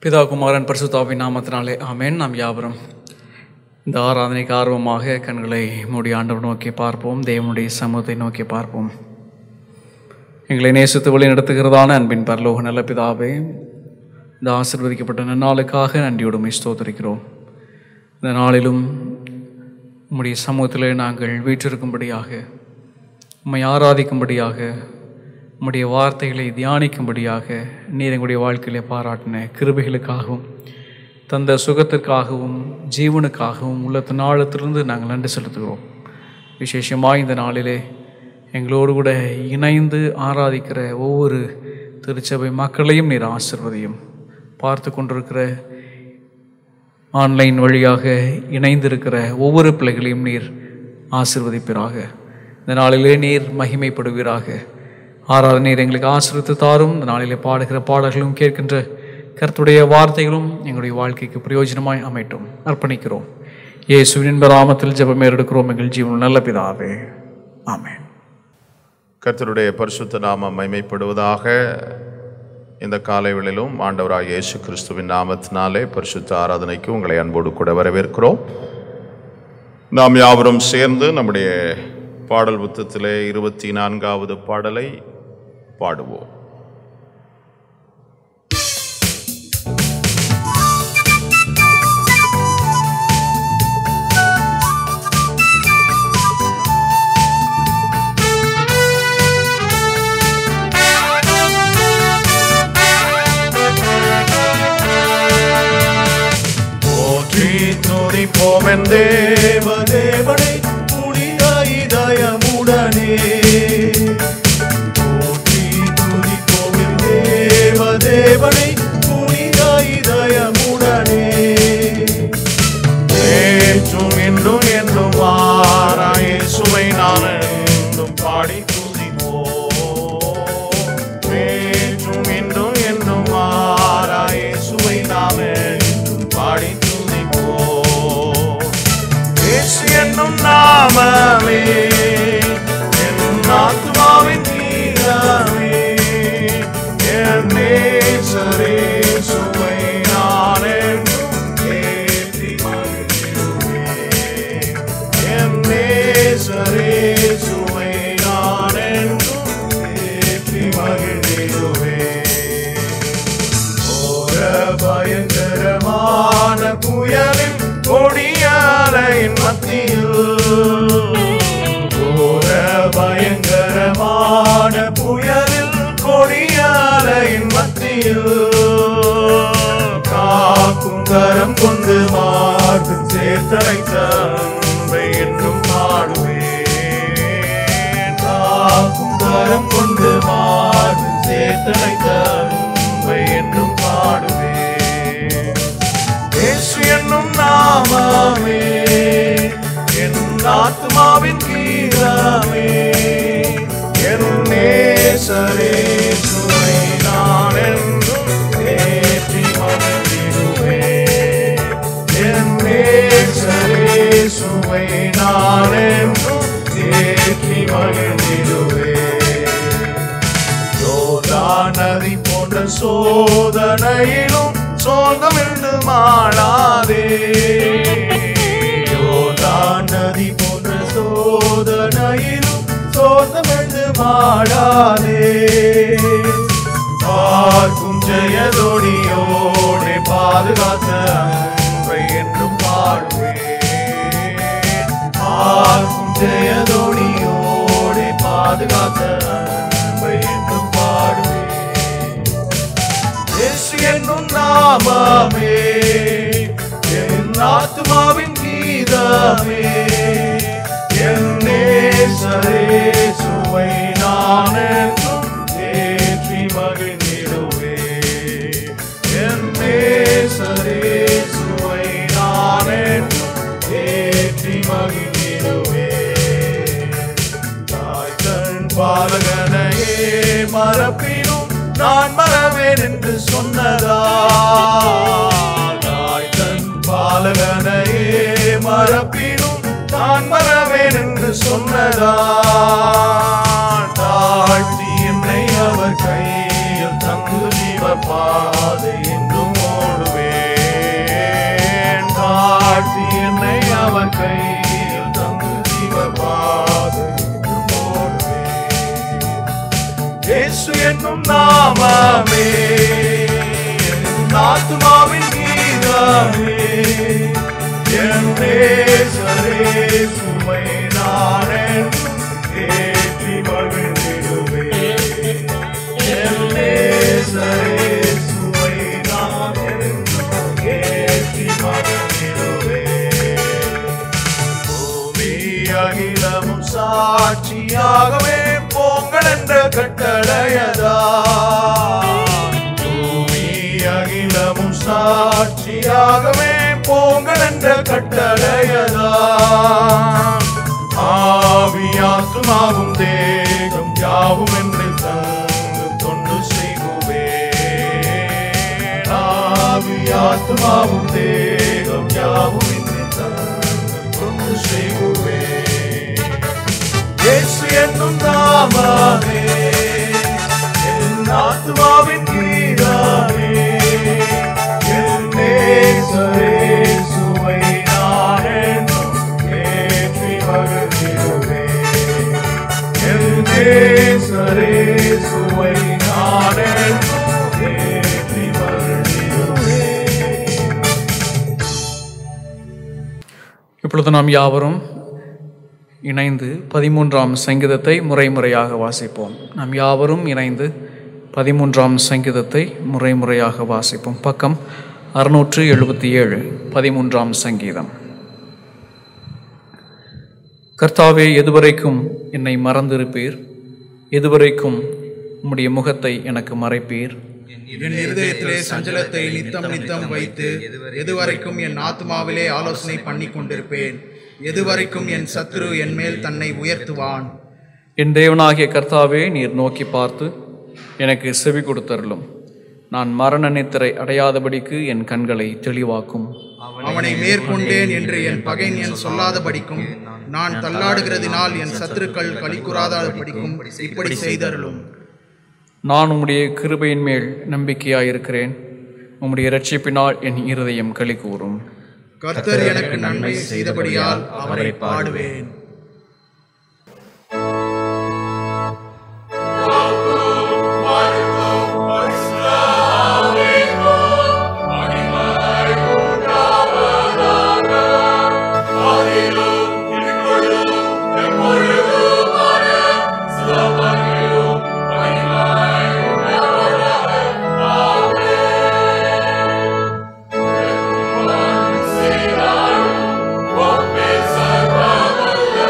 பிதா குமாரன் பரிசுத்தாவின் நாமத்தினாலே ஆமென் நாம் யாவரும் இந்த ஆராதனைக்கு ஆர்வமாக கண்களை மூடி ஆண்டவர் நோக்கி பார்ப்போம் தேவனுடைய சமூகத்தை நோக்கி பார்ப்போம் எங்களை நேசித்து வழி நடத்துகிறதான அன்பின் பரலோக நல்ல பிதாவே இந்த ஆசிர்வதிக்கப்பட்ட நன்னாளுக்காக நன்றியோடு உம்மை ஸ்தோத்திரிக்கிறோம் இந்த நாளிலும் உம்முடைய சமூகத்திலே நாங்கள் வீற்றிருக்கும்படியாக உம்மை ஆராதிக்கும்படியாக உம்முடைய வார்த்தைகளை தியானிக்கும்படியாக நீர் எங்களுடைய வாழ்க்கையிலே பாராட்டின கிருபைகளுக்காகவும் தந்த சுகத்திற்காகவும் ஜீவனுக்காகவும் உள்ள நாளத்திலிருந்து நாங்கள் நன்றி செலுத்துகிறோம் விசேஷமாக இந்த நாளிலே எங்களோடு கூட இணைந்து ஆராதிக்கிற ஒவ்வொரு திருச்சபை மக்களையும் நீர் ஆசிர்வதியும் பார்த்து கொண்டிருக்கிற ஆன்லைன் வழியாக இணைந்திருக்கிற ஒவ்வொரு பிள்ளைகளையும் நீர் ஆசிர்வதிப்பீராக இந்த நாளிலே நீர் மகிமைப்படுவீராக ஆறாவது நீர் எங்களுக்கு ஆசிரியத்து தாரும் இந்த நாளிலே பாடுகிற பாடல்களும் கேட்கின்ற கருத்துடைய வார்த்தைகளும் எங்களுடைய வாழ்க்கைக்கு பிரயோஜனமாய் அமைட்டும் அர்ப்பணிக்கிறோம் இயேசுவின் நாமத்தில் ஜெபமே எடுக்கிறோம் எங்கள் ஜீவன் நல்ல பிதாவே ஆமென் கர்த்தருடைய பரிசுத்த நாமம் மைமைப்படுவதாக இந்த காலைகளிலும் ஆண்டவராக இயேசு கிறிஸ்துவின் நாமத்தினாலே பரிசுத்த ஆராதனைக்கு உங்களை அன்போடு கூட வரவேற்கிறோம் நாம் யாவரும் சேர்ந்து நம்முடைய பாடல் புத்தத்திலே இருபத்தி நான்காவது பாடலை பாடுவோம் போற்றி துதிப்போம் என் தேவ தேவனை புனித இதயமுடனே போற்றி துதிப்போம் என் தேவ தேவனை புனித இதயமுடனே நேற்றும் இன்றும் என்றும் மாறாய சுவை நான் என்றும் பாடி துதிப்போம் நேற்றும் இன்றும் என்றும் மாறாய சுவை நாம் என்றும் பாடி துதிப்போம் இயேசு என்னும் நாமமே என் ஆத்மாவின் கீதமே என் நேசரே சுவை நான் என்றும் ஏற்றி மகிழ்கிறேன். என் நேசரே சுவை நான் என்றும் ஏற்றி மகிழ்ந்திடுவேன். ஓர பயங்கரமான புயலின் கொடியாலையின் மத்தியில் ஓர பயங்கரமான புயலில் கொடியாலையின் மத்தியில் காக்கும் கரம் கொண்டு மார்க்கு சேர்த்தழைத்த அன்பை என்றும் பாடுவேன் காக்கும் கரம் கொண்டு மார்க்கு சேர்த்தழைத்த அன்பை என்றும் பாடுவேன் இயேசு என்னும் நாமமே என் ஆத்மாவின் கீதமே என் நேசரே சுவை நான் என்றும் ஏற்றி மகிழ்ந்திடுவேன் என் நேசரே சுவை நான் என்றும் ஏற்றி மகிழ்ந்திடுவேன் யோர்தான் நதி போன்ற சோதனையிலும் சோகமிழ்ந்து மாளாதே யோர்தான் நதி போன்ற சோதனையிலும் சோகமிழ்ந்து மாளாதே பார்க்கும் ஜெயதொடியோடே பாதுகாத்த அன்பை என்றும் பாடுவேன் பார்க்கும் ஜெயதொடியோடே பாதுகாத்த அன்பை என்றும் பாடுவேன் இயேசு என்னும் நாமமே என் ஆத்மாவின் கீதமே என் நேசரே சுவை நான் என்றும் ஏற்றி மகிழ்ந்திடுவேன் என் நேசரே சுவை நான் என்றும் ஏற்றி மகிழ்ந்திடுவேன் தாய் தன் பாலகனையே மறப்பினும் நான் மறவேன் என்று சொன்னதா தாய் தன் பாலகனையே மறப்பினும் நான் மறவேன் என்று சொன்னதா தாழ்த்தி என்னை அவர் கையில் தங்கு ஜீவ பாதை என்றும் ஓடும் கையில் தந்து ஜீவபாதையில் போடுவேன். இயேசு என்னும் நாமமே என் ஆத்துமாவின் கீதமே என் நேசரே சுமை நான் என்றும் ஏற்றி மகிழ்ந்திடுவேன் என் நேசரே சுமை நான் என்றும் ஏற்றி மகிழ்ந்திடுவேன் பூமி அகிலமும் சாட்சியாகவே போங்கள் என்ற கட்டளையதா பூமி அகிலமும் சாட்சியாகவே போங்கள் என்ற கட்டளையதா ஆவியாத்துமாவும் தேகம் யாவும் என்று தந்து தொண்டு செய்குவேன் ஆவியாத்துமாவும் தேகம் யாவும் என்று தந்து தொண்டு செய்குவேன் இயேசு என்னும் நாமமே என் ஆத்மாவின் கீதானே என் நேசரே சுவை நான் என்றும் ஏற்றி மகிழ்ந்திடுவேன் என் நேசரே சுவை நான் என்றும் ஏற்றி மகிழ்ந்திடுவேன் இப்பொழுது நாம் யாவரும் இணைந்து பதிமூன்றாம் சங்கீதத்தை முறை முறையாக வாசிப்போம் நாம் யாவரும் இணைந்து பதிமூன்றாம் சங்கீதத்தை முறை முறையாக வாசிப்போம் பக்கம் அறுநூற்று எழுபத்தி ஏழு பதிமூன்றாம் சங்கீதம் கர்த்தாவே எதுவரைக்கும் என்னை மறந்திருப்பீர் எதுவரைக்கும் உம்முடைய முகத்தை எனக்கு மறைப்பீர் என் இருதயத்திலே சஞ்சலத்தை நித்தம் நித்தம் வைத்து எதுவரைக்கும் என் ஆத்மாவிலே ஆலோசனை பண்ணி கொண்டிருப்பேன் எதுவரைக்கும் என் சத்துரு என் மேல் தன்னை உயர்த்துவான் என் தேவனாகிய கர்த்தாவே நீர் நோக்கி பார்த்து எனக்கு செவி கொடுத்தருளும் நான் மரண நித்திரை அடையாதபடிக்கு என் கண்களை தெளிவாக்கும் அவனை மேற்கொண்டேன் என்று என் பகைஞன் சொல்லாதபடிக்கும் நான் தள்ளாடுகிறதினால் என் சத்துருக்கள் களிக்குறாதபடிக்கும் இப்படி செய்தருளும் நான் உம்முடைய கிருபையின் மேல் நம்பிக்கையாயிருக்கிறேன் உம்முடைய இரட்சிப்பினால் என் இருதயம் களி கூறும் கர்த்தர் எனக்கு நன்மை செய்தபடியால் அவரை பாடுவேன் Amen.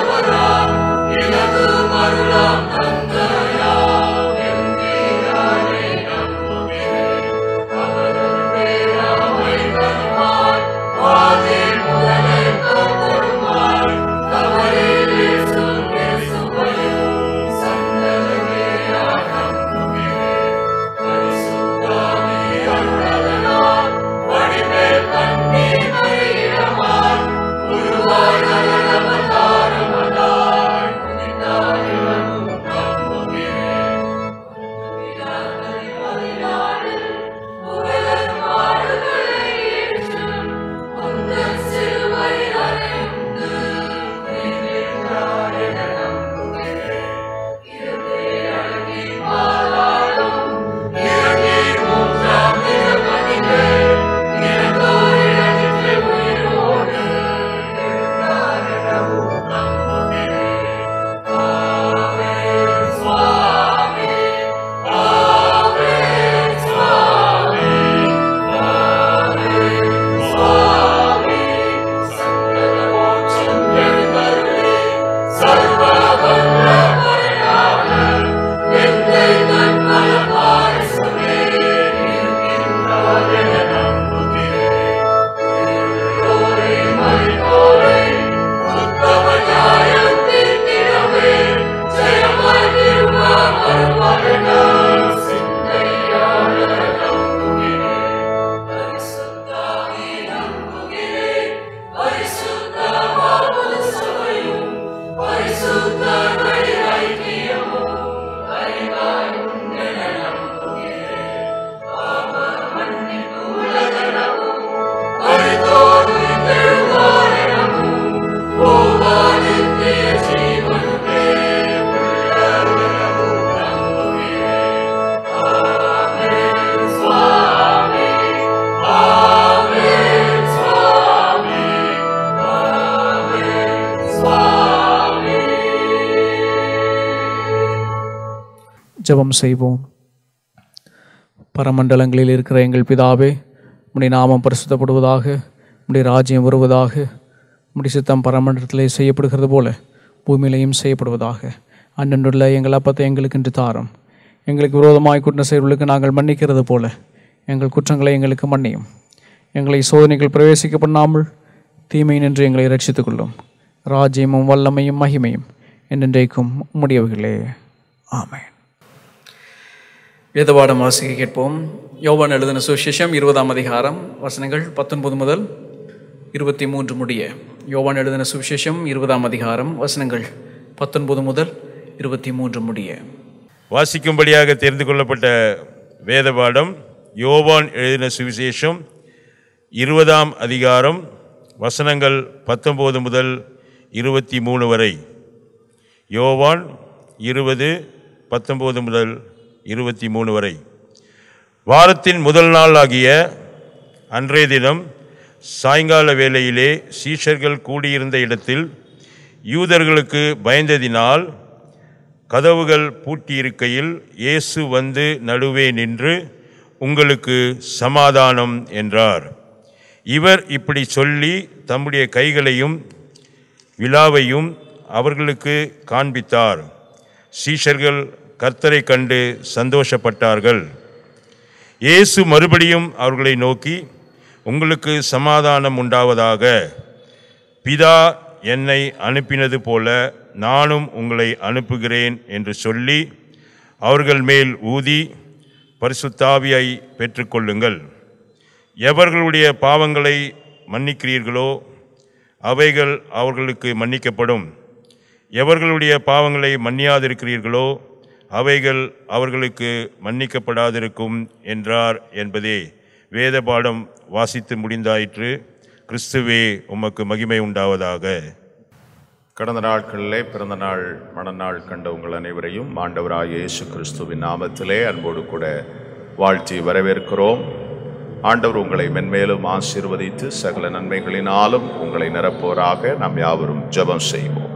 ஜெபம் செய்வோம் பரமண்டலங்களில் இருக்கிற எங்கள் பிதாவே உம்முடைய நாமம் பரிசுத்தப்படுவதாக உம்முடைய ராஜ்யம் வருவதாக உம்முடைய சித்தம் பரமண்டலத்திலே செய்யப்படுகிறது போல பூமியிலையும் செய்யப்படுவதாக அன்றன்றுள்ள எங்கள் அப்பத்தை எங்களுக்கு இன்று தாரம் எங்களுக்கு விரோதமாய் குற்றம் செய்வர்களுக்கு நாங்கள் மன்னிக்கிறது போல எங்கள் குற்றங்களை எங்களுக்கு மன்னியும் எங்களை சோதனைகள் பிரவேசிக்க பண்ணாமல் தீமை நின்று எங்களை ரட்சித்துக் கொள்ளும் ராஜ்யமும் வல்லமையும் மகிமையும் என்றென்றைக்கும் உம்முடையவர்களே ஆமென் வேதபாடம் வாசிக்க கேட்போம் யோவான் எழுதின சுவிசேஷம் இருபதாம் அதிகாரம் வசனங்கள் பத்தொன்பது முதல் இருபத்தி மூன்று முடிய யோவான் எழுதின சுவிசேஷம் இருபதாம் அதிகாரம் வசனங்கள் பத்தொன்பது முதல் இருபத்தி மூன்று முடிய வாசிக்கும்படியாக தெரிந்து கொள்ளப்பட்ட வேத பாடம் யோவான் எழுதின சுவிசேஷம் இருபதாம் அதிகாரம் வசனங்கள் பத்தொம்போது முதல் இருபத்தி மூணு வரை யோவான் இருபது பத்தொம்போது முதல் இருபத்தி மூணு வரை வாரத்தின் முதல் நாள் ஆகிய அன்றைய தினம் சாயங்கால வேளையிலே சீஷர்கள் கூடியிருந்த இடத்தில் யூதர்களுக்கு பயந்ததினால் கதவுகள் பூட்டியிருக்கையில் இயேசு வந்து நடுவே நின்று உங்களுக்கு சமாதானம் என்றார் இவர் இப்படி சொல்லி தம்முடைய கைகளையும் விழாவையும் அவர்களுக்கு காண்பித்தார் சீஷர்கள் கர்த்தரை கண்டு சந்தோஷப்பட்டார்கள் இயேசு மறுபடியும் அவர்களை நோக்கி உங்களுக்கு சமாதானம் உண்டாவதாக பிதா என்னை அனுப்பினது போல நானும் உங்களை அனுப்புகிறேன் என்று சொல்லி அவர்கள் மேல் ஊதி பரிசுத்தாவியை பெற்றுக்கொள்ளுங்கள் எவர்களுடைய பாவங்களை மன்னிக்கிறீர்களோ அவைகள் அவர்களுக்கு மன்னிக்கப்படும் எவர்களுடைய பாவங்களை மன்னியாதிருக்கிறீர்களோ அவைகள் அவர்களுக்கு மன்னிக்கப்படாதிருக்கும் என்றார் என்பதே வேத பாடம் வாசித்து முடிந்தாயிற்று கிறிஸ்துவே உமக்கு மகிமை உண்டாவதாக கடந்த நாட்களிலே பிறந்த நாள் மணநாள் கண்ட உங்கள் அனைவரையும் ஆண்டவராய் இயேசு கிறிஸ்துவின் நாமத்திலே அன்போடு கூட வாழ்த்தி வரவேற்கிறோம் ஆண்டவர் உங்களை மென்மேலும் ஆசீர்வதித்து சகல நன்மைகளினாலும் உங்களை நிரப்போராக நாம் யாவரும் ஜெபம் செய்வோம்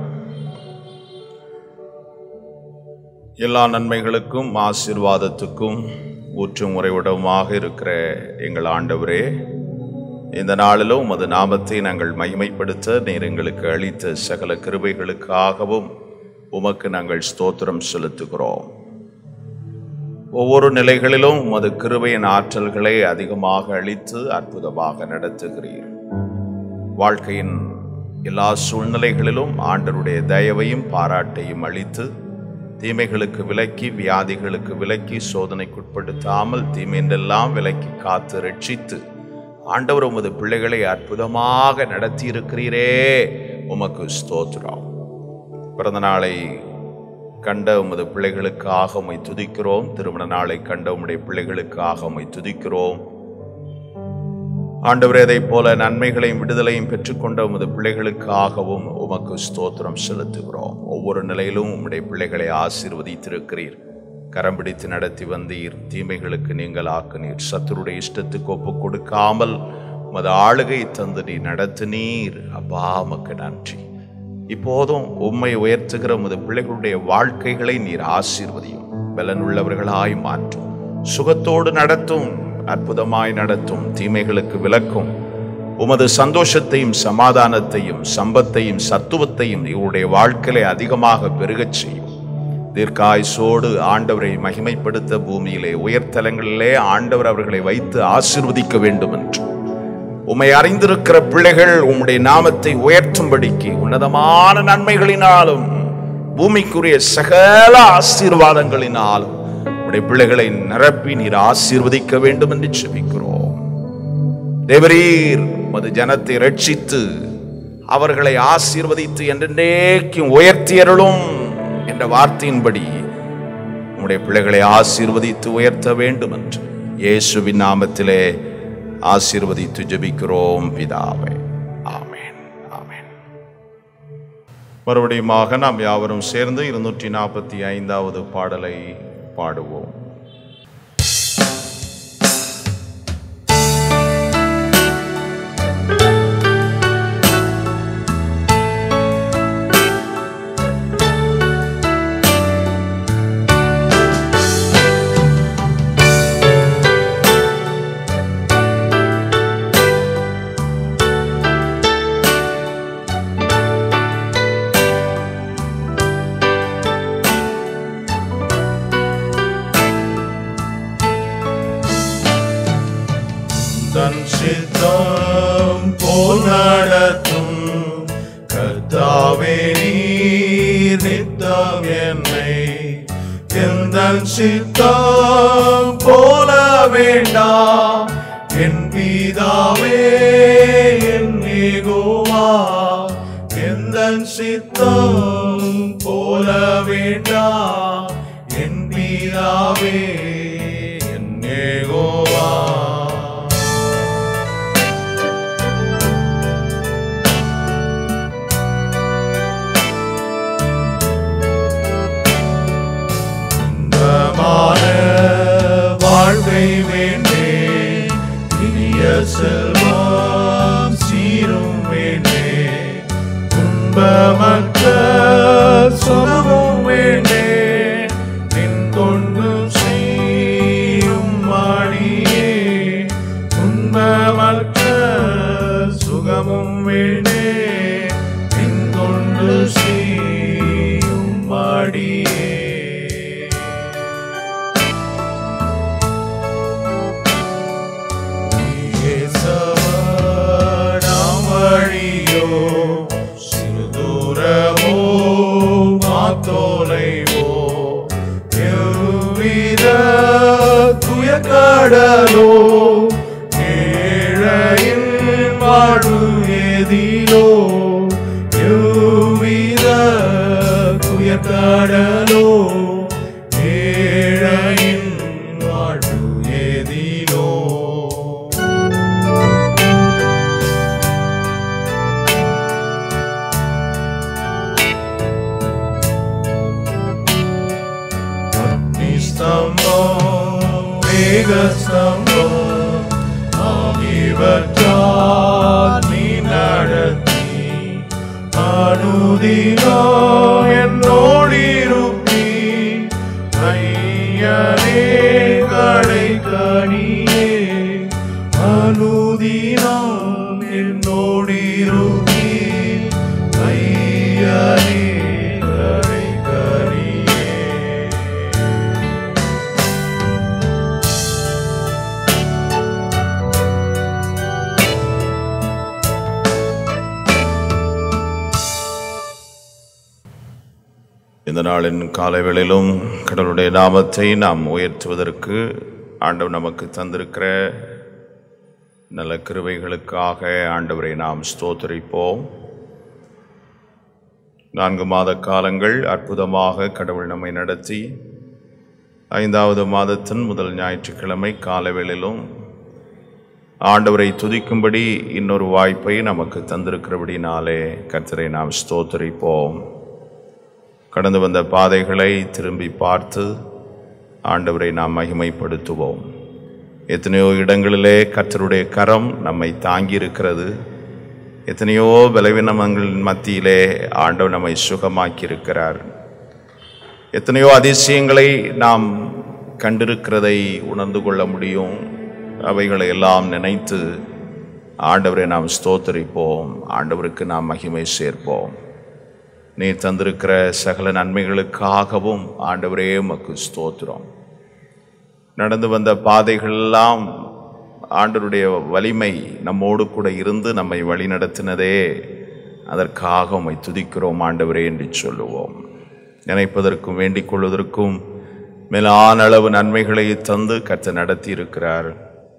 எல்லா நன்மைகளுக்கும் ஆசீர்வாதத்துக்கும் ஊற்றும் உறைவிடமாக இருக்கிற எங்கள் ஆண்டவரே இந்த நாளிலும் உமது நாமத்தை நாங்கள் மகிமைப்படுத்த நீர் எங்களுக்கு அளித்த சகல கிருபைகளுக்காகவும் உமக்கு நாங்கள் ஸ்தோத்திரம் செலுத்துகிறோம் ஒவ்வொரு நிலைகளிலும் உமது கிருபையின் ஆற்றல்களை அதிகமாக அளித்து அற்புதமாக நடத்துகிறீர் வாழ்க்கையின் எல்லா சூழ்நிலைகளிலும் ஆண்டருடைய தயவையும் பாராட்டையும் அளித்து தீமைகளுக்கு விலக்கி வியாதிகளுக்கு விலக்கி சோதனைக்குட்படுத்தாமல் தீமையெல்லாம் விலக்கி காத்து ரட்சித்து ஆண்டவர் உமது பிள்ளைகளை அற்புதமாக நடத்தி இருக்கிறீரே உமக்கு ஸ்தோத்திரம் பிறந்த நாளை கண்ட உமது பிள்ளைகளுக்காக உம்மை துதிக்கிறோம் திருமண நாளை கண்ட உம்முடைய பிள்ளைகளுக்காக உம்மை துதிக்கிறோம் ஆண்டவரே அதைப் போல நன்மைகளையும் விடுதலையும் பெற்றுக்கொண்ட உமது பிள்ளைகளுக்காகவும் உமக்கு ஸ்தோத்திரம் செலுத்துகிறோம் ஒவ்வொரு நிலையிலும் உம்முடைய பிள்ளைகளை ஆசீர்வதித்திருக்கிறீர் கரம் பிடித்து நடத்தி வந்தீர் தீமைகளுக்கு நீங்கள் ஆக்குனீர் சத்துருடைய இஷ்டத்துக்கு ஒப்பு கொடுக்காமல் உமது ஆளுகை தந்து நீ நடத்தினீர் அப்பா உமக்கு நன்றி இப்போதும் உம்மை உயர்த்துகிற உமது பிள்ளைகளுடைய வாழ்க்கைகளை நீர் ஆசீர்வதியும் பலன் உள்ளவர்களாய் மாற்றும் சுகத்தோடு நடத்தும் அற்புதமாய் நடத்தும் தீமைகளுக்கு விலக்கும் உமது சந்தோஷத்தையும் சமாதானத்தையும் சம்பத்தையும் சத்துவத்தையும் இவருடைய வாழ்க்கையிலே அதிகமாக பெருகச் செய்யும் தீர்க்காயுசோடு ஆண்டவரை மகிமைப்படுத்த பூமியிலே உயர்தலங்களிலே ஆண்டவர் அவர்களை வைத்து ஆசீர்வதிக்க வேண்டும் என்று உம்மை அறிந்திருக்கிற பிள்ளைகள் உம்முடைய நாமத்தை உயர்த்தும்படிக்கு உன்னதமான நன்மைகளினாலும் பூமிக்குரிய சகல ஆசீர்வாதங்களினாலும் உடைய பிள்ளைகளை நிரப்பி நீர் ஆசீர்வதிக்க வேண்டும் என்று செபிக்கிறோம் தேவரீர் உமது ஜனத்தை ரட்சித்து அவர்களை ஆசீர்வதித்து என்றென்றைக்கும் உயர்த்தியருளும் என்ற வார்த்தையின்படி உம்முடைய பிள்ளைகளை ஆசீர்வதித்து உயர்த்த வேண்டும் என்று இயேசுவின் நாமத்திலே ஆசீர்வதித்து ஜெபிக்கிறோம் பிதாவே ஆமென் ஆமென் மறுபடியுமாக நாம் யாவரும் சேர்ந்து இருநூற்றி நாற்பத்தி ஐந்தாவது பாடலை பாடுவோம் பிதாவே நீர் நித்தம் என்னை எந்த சித்தம் போல வேண்டாம் என் பிதாவே என் ஏகோவா எந்த சித்தம் போல வேண்டாம் என் பிதாவே என் ஏகோவா இன்பமான வாழ்வை வேண்டே இனிய செல்வம் சீரும் வேண்டே துன்பமற்ற சுகமும் வேண்டே நின் கொண்டு செய்யும் மாடியே துன்பமற்ற சுகமும் வேண்டே நின் கொண்டு செய்யும் மாடியே இயேசவனாம் வழியோ சிறுதூரமோ மாத்தோலைவோ எவ்வித துயக்கடலோ ஏழையின் வாழ்வு ஏதிலோ எவ்வித துயக்கடலோ ஏழையின் வாழ்வு ஏதிலோ அக்னிஸ்தம்பம் மேகஸ்தம்பம் ஆகியவற்றால் நீ நடத்தி அனுதினம் என்னோடிருப்பி ஐயனே கடைக்கணியே அனுதினம் என்னோடிருப்பி ஐயனே கடைக்கணியே இந்த நாளின் காலைவேளையிலும் கடவுளுடைய நாமத்தை நாம் உயர்த்துவதற்கு ஆண்டவர் நமக்கு தந்திருக்கிற நல்ல கிருபைகளுக்காக ஆண்டவரை நாம் ஸ்தோத்தரிப்போம் நான்கு மாத காலங்கள் அற்புதமாக கடவுள் நம்மை நடத்தி ஐந்தாவது மாதத்தின் முதல் ஞாயிற்றுக்கிழமை காலைவேளையிலும் ஆண்டவரை துதிக்கும்படி இன்னொரு வாய்ப்பை நமக்கு தந்திருக்கிறபடினாலே கர்த்தரை நாம் ஸ்தோத்தரிப்போம் கடந்து வந்த பாதைகளை திரும்பி பார்த்து ஆண்டவரை நாம் மகிமைப்படுத்துவோம் எத்தனையோ இடங்களிலே கர்த்தருடைய கரம் நம்மை தாங்கி இருக்கிறது எத்தனையோ பலவீனங்களின் மத்தியிலே ஆண்டவர் நம்மை சுகமாக்கி இருக்கிறார் எத்தனையோ அதிசயங்களை நாம் கண்டிருக்கிறதை உணர்ந்து கொள்ள முடியும் அவைகளை எல்லாம் நினைத்து ஆண்டவரை நாம் ஸ்தோத்தரிப்போம் ஆண்டவருக்கு நாம் மகிமை சேர்ப்போம் நீ தந்திருக்கிற சகல நன்மைகளுக்காகவும் ஆண்டவரே உமக்கு ஸ்தோத்திரம் நடந்து வந்த பாதைகளெல்லாம் ஆண்டவருடைய வலிமை நம்மோடு கூட இருந்து நம்மை வழிநடத்தினதே அதற்காக உம்மை துதிக்கிறோம் ஆண்டவரே என்று சொல்லுவோம் நினைப்பதற்கும் வேண்டிக் கொள்வதற்கும் மேலான அளவு நன்மைகளை தந்து கற்று நடத்தி இருக்கிறார்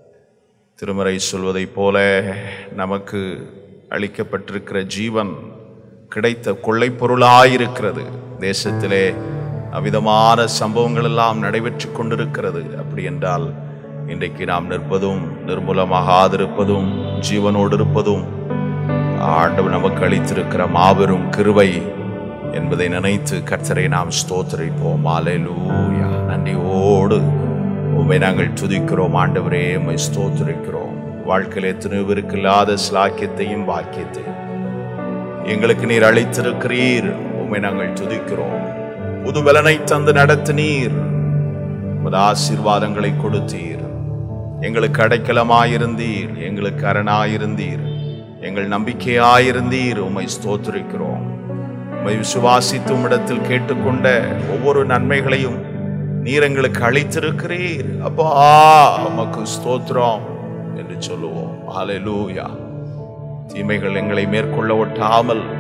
திருமறை சொல்வதைப் போல நமக்கு அளிக்கப்பட்டிருக்கிற ஜீவன் கிடைத்த கொள்ளைப் பொருளாயிருக்கிறது தேசத்திலே அவ்விதமான சம்பவங்கள் எல்லாம் நடைபெற்று கொண்டிருக்கிறது அப்படி என்றால் இன்றைக்கு நாம் நிற்பதும் நிர்மூலமாகாதிருப்பதும் ஜீவனோடு இருப்பதும் ஆண்டவர் நமக்கு அளித்திருக்கிற மாபெரும் கிருபை என்பதை நினைத்து கர்த்தரை நாம் ஸ்தோத்தரிப்போம் அலையூயா நன்றியோடு உம்மை நாங்கள் துதிக்கிறோம் ஆண்டவரே உம்மை ஸ்தோத்தரிக்கிறோம் வாழ்க்கையில் எத்தனையோ பேருக்கு இல்லாத சிலாக்கியத்தையும் பாக்கியத்தையும் எங்களுக்கு நீர் அளித்திருக்கிறீர் உம்மை நாங்கள் துதிக்கிறோம் புது பலனை தந்து நடத்தினீர் உமது ஆசீர்வாதங்களை கொடுத்தீர் எங்களுக்கு அடைக்கலமாயிருந்தீர் எங்களுக்கு அரணாயிருந்தீர் எங்கள் நம்பிக்கையாயிருந்தீர் உம்மை ஸ்தோத்திரிக்கிறோம் உம்மை விசுவாசித்து உம்மிடத்தில் கேட்டுக்கொண்ட ஒவ்வொரு நன்மைகளையும் நீர் எங்களுக்கு அளித்திருக்கிறீர் அப்பா உமக்கு ஸ்தோத்திரம் என்று சொல்லுவோம் ஹalleluya தீமைகள் எங்களை மேற்கொள்ள ஒட்டாமல்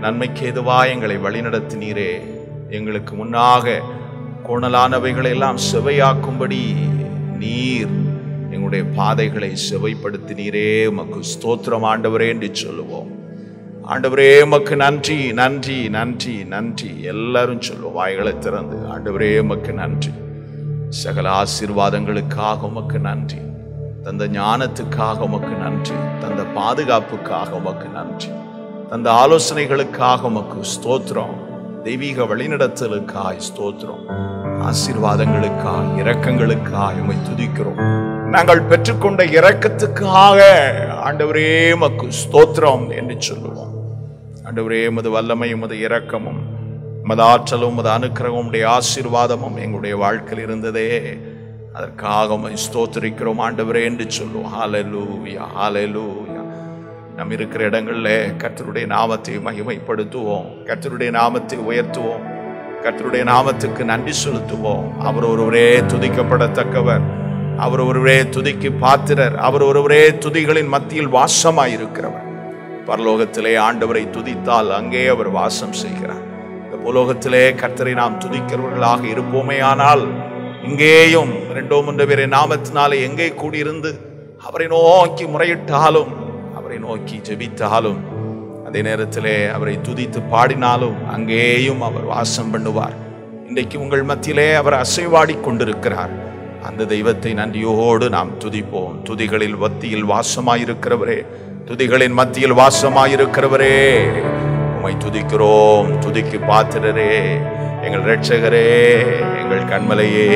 நன்மைக்கு எதுவா எங்களை வழிநடத்தினீரே எங்களுக்கு முன்னாக கோணலானவைகளை எல்லாம் செவையாக்கும்படி நீர் எங்களுடைய பாதைகளை செவைப்படுத்தினீரே உமக்கு ஸ்தோத்திரம் ஆண்டவரே என்று சொல்லுவோம் ஆண்டவரே உமக்கு நன்றி நன்றி நன்றி நன்றி எல்லாரும் சொல்லுவோம் வாய்களை திறந்து ஆண்டவரே உமக்கு நன்றி சகல ஆசீர்வாதங்களுக்காக உமக்கு நன்றி தந்த ஞானத்துக்காக உமக்கு நன்றி தந்த பாதுகாப்புக்காக உமக்கு நன்றி தந்த ஆலோசனைகளுக்காக உமக்கு ஸ்தோத்திரம் தெய்வீக வழிநடத்தலுக்காய் ஸ்தோத்திரம் ஆசீர்வாதங்களுக்காய் இரக்கங்களுக்காய் உம்மை துதிக்கிறோம் நாங்கள் பெற்றுக்கொண்ட இரக்கத்துக்காக ஆண்டவரே உமக்கு ஸ்தோத்திரம் என்று சொல்லுவோம் ஆண்டவரே உமது வல்லமை உமது இரக்கமும் உமது ஆற்றலும் உமது அனுக்கிரகமும் உடைய ஆசீர்வாதமும் எங்களுடைய வாழ்க்கையில் இருந்ததே அதற்காக உம்மை ஸ்தோத்திரிக்கிறோம் ஆண்டவரே என்று சொல்லுவோம் ஹalleluya ஹalleluya நம் இருக்கிற இடங்கள்ல கர்த்தருடைய நாமத்தை மகிமைப்படுத்துவோம் கர்த்தருடைய நாமத்தை உயர்த்துவோம் கர்த்தருடைய நாமத்துக்கு நன்றி செலுத்துவோம் அவர் ஒருவரே துதிக்கப்படத்தக்கவர் அவர் ஒருவரே துதிக்கு பாத்திரர் அவர் ஒருவரே துதிகளின் மத்தியில் வாசமாயிருக்கிறவர் பரலோகத்திலே ஆண்டவரை துதித்தால் அங்கே அவர் வாசம் செய்கிறார் இந்த புலோகத்திலே கர்த்தரை நாம் துதிக்கிறவர்களாக இருப்போமேயானால் இங்கேயும் இரண்டோ மூன்று பேரை நாமத்தினாலே எங்கே கூடியிருந்து அவரை நோக்கி முறையிட்டாலும் அவரை நோக்கி ஜெபித்தாலும் அதே நேரத்திலே அவரை துதித்து பாடினாலும் அங்கேயும் அவர் வாசம் பண்ணுவார் இன்றைக்கு உங்கள் மத்தியிலே அவர் அசைவாடி கொண்டிருக்கிறார் அந்த தெய்வத்தை நன்றியோடு நாம் துதிப்போம் துதிகளில் மத்தியில் வாசமாயிருக்கிறவரே துதிகளின் மத்தியில் வாசமாயிருக்கிறவரே உம்மை துதிக்கிறோம் துதிக்கு பாத்திரரே எங்கள் இரட்சகரே எங்கள் கண்மலையே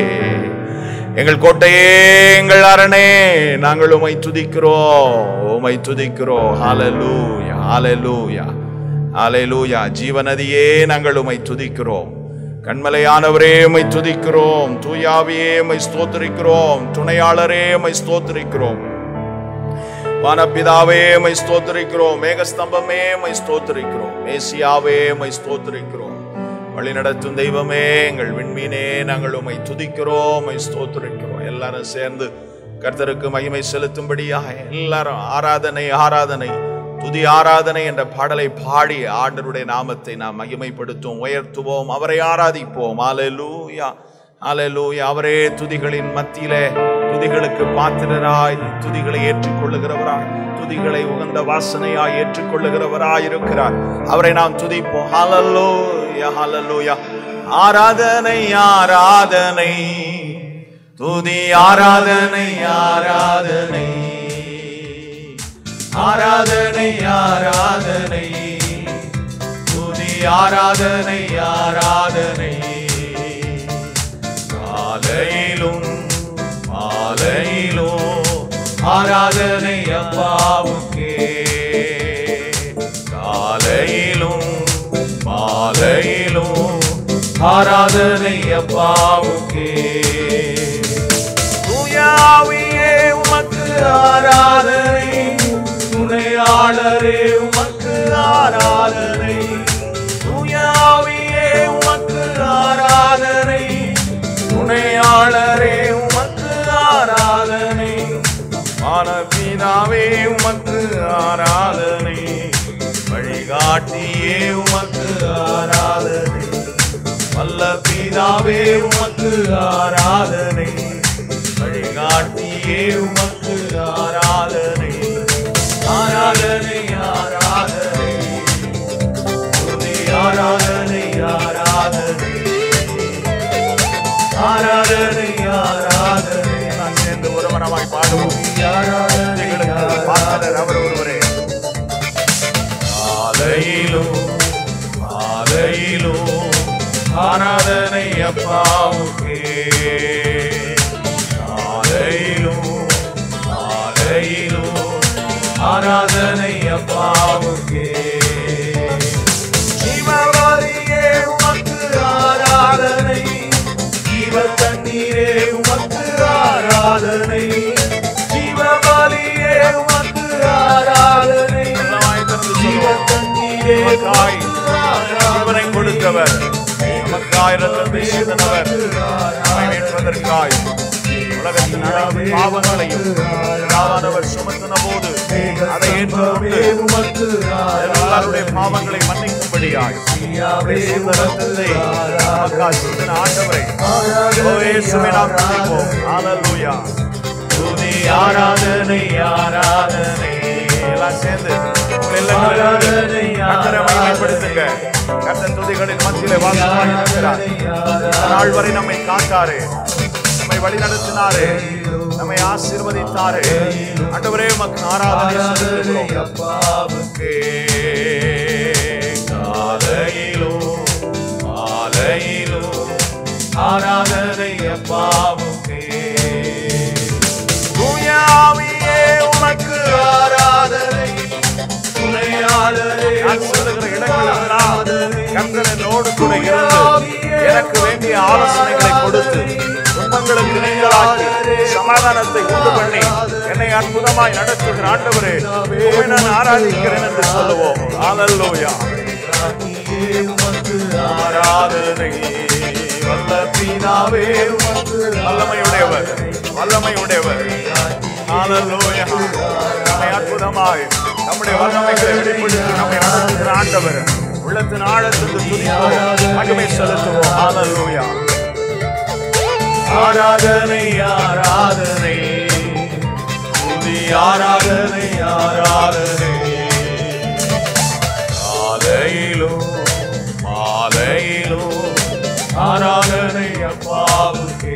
எங்கள் கோட்டையே எங்கள் அரணே நாங்கள் உம்மை துதிக்கிறோம் உம்மை துதிக்கிறோம் ஹalleluya ஹalleluya ஹalleluya ஜீவநதியே நாங்கள் உம்மை துதிக்கிறோம் கண்மலையானவரே உம்மை துதிக்கிறோம் தூயாவியே உம்மை ஸ்தோத்திரிக்கிறோம் துணையாளரே உம்மை ஸ்தோத்திரிக்கிறோம் வானப்பிதாவே மை ஸ்தோத்திரிக்கிறோம் மேகஸ்தம்பமே மை ஸ்தோத்திரிக்கிறோம் மேசியாவே மை ஸ்தோத்திரிக்கிறோம் வழிநடத்தும் தெய்வமே எங்கள் விண்மீனே நாங்கள் உம்மை துதிக்கிறோம் உம்மை ஸ்தோத்திரிக்கிறோம் எல்லாரும் சேர்ந்து கர்த்தருக்கு மகிமை செலுத்தும்படியாக எல்லாரும் ஆராதனை ஆராதனை துதி ஆராதனை என்ற பாடலை பாடி ஆண்டருடைய நாமத்தை நாம் மகிமைப்படுத்துவோம் உயர்த்துவோம் அவரை ஆராதிப்போம் ஆலலூயா ஆலலூயா அவரே துதிகளின் மத்தியிலே துதிகளுக்கு பாத்திரராய் துதிகளை ஏற்றுக்கொள்ளுகிறவராய் துதிகளை உகந்த வாசனையாய் ஏற்றுக்கொள்ளுகிறவராய் இருக்கிறார் அவரை நாம் துதிப்போம் ஹalleluya ஹalleluya ஆராதனை ஆராதனை துதி ஆராதனை ஆராதனை ஆராதனை ஆராதனை துதி ஆராதனை ஆராதனை காலையிலும் மாலையிலும் ஆராதனை அப்பாவுக்கே காலையிலும் மாலையிலும் ஆராதனை அப்பாவுக்கே தூயாவியே உமக்கு ஆராதனை துணையாளரே உமக்கு ஆராதனை தூயாவியே உமக்கு ஆராதனை துணையாளரே உமக்கு ஆராதனை மானபிதாவே உமக்கு ஆராதனை வழிகாட்டியே உமக்கு ஆராதனை வல்ல பிதாவே உமக்கு ஆராதனை வழிகாட்டியே உமக்கு ஆராதனை ஆராதனை ஆராதனை துதி ஆராதனை ஆராதனை ஆராதனை ஆராதனை நான் சேர்ந்து ஒருவனமாய் பாடுவோம் எங்களுக்கு பாத்திரர் அவர் ஒருவரே காலையிலும் மாலையிலும் ஆராதனை அப்பாவுக்கே காலையிலும் மாலையிலும் ஆராதனை அப்பாவுக்கே ஜீவவாரியே உமக்கு ஆராதனை ஜீவ தண்ணீரே உமக்கு ஆராதனை ஜீவவாரியே உமக்கு ஆராதனை ஜீவ தண்ணீரே காய் ஜீவனை கொடுத்தவர் நமக்காய் ரத்தத்தை சிந்தனவர் நம்மை மீட்பதற்காய் உலகத்தின் அனைத்து பாவங்களையும் பிதாவானவர் சுமத்தின போது அதை ஏற்றுக்கொண்டு எல்லாருடைய பாவங்களை மன்னிக்கும் மகிமைப்படும்படியாய் உம்முடைய சொந்த ரத்தத்தை நமக்காக சிந்தின ஆண்டவரை ஓ இயேசுவை நாம் துதிப்போம் ஹalleluya துதி ஆராதனை ஆராதனை எல்லாம் சேர்ந்து உங்கள் எல்லாம் கர்த்தரை மகிமைப்படுத்துங்க கர்த்தர் துதிகளின் மத்தியிலே வாசமாய் இருக்கிறார் இந்த நாள் வரை நம்மை காத்தாரு நம்மை வழி நடத்தினாரு நம்மை ஆசீர்வதித்தாரு ஆண்டவரே உமக்கு ஆராதனை செலுத்துகிறோம் அப்பாவுக்கே காலையிலோ மாலையிலோ ஆராதனை அப்பாவுக்கே தூயாவியே உமக்கு ஆராதனை நான் சொல்லுகிற இடங்களெல்லாம் கர்த்தர் என்னோடு கூட இருந்து எனக்கு வேண்டிய ஆலோசனைகளை கொடுத்து துன்பங்களுக்கு நீங்களாக்கி சமாதானத்தை உண்டு பண்ணி என்னை அற்புதமாய் நடத்துகிற ஆண்டவரே உம்மை நான் ஆராதிக்கிறேன் என்று சொல்லுவோம் ஹalleluya ஆராதனை வல்ல பிதாவே உமக்கு வல்லமையுடையவர் வல்லமையுடையவர் ஹalleluya நம்மை அற்புதமாய் நம்முடைய வல்லமைகளை வெளிப்படுத்தி நம்மை நடத்துகிற ஆண்டவர் உள்ளத்தின் ஆழத்துக்கு துதிப்போம் மகிமை செலுத்துவோம் ஹalleluya ஆராதனை ஆராதனை துதி ஆராதனை ஆராதனை காலையிலோ மாலையிலோ ஆராதனை அப்பாவுக்கே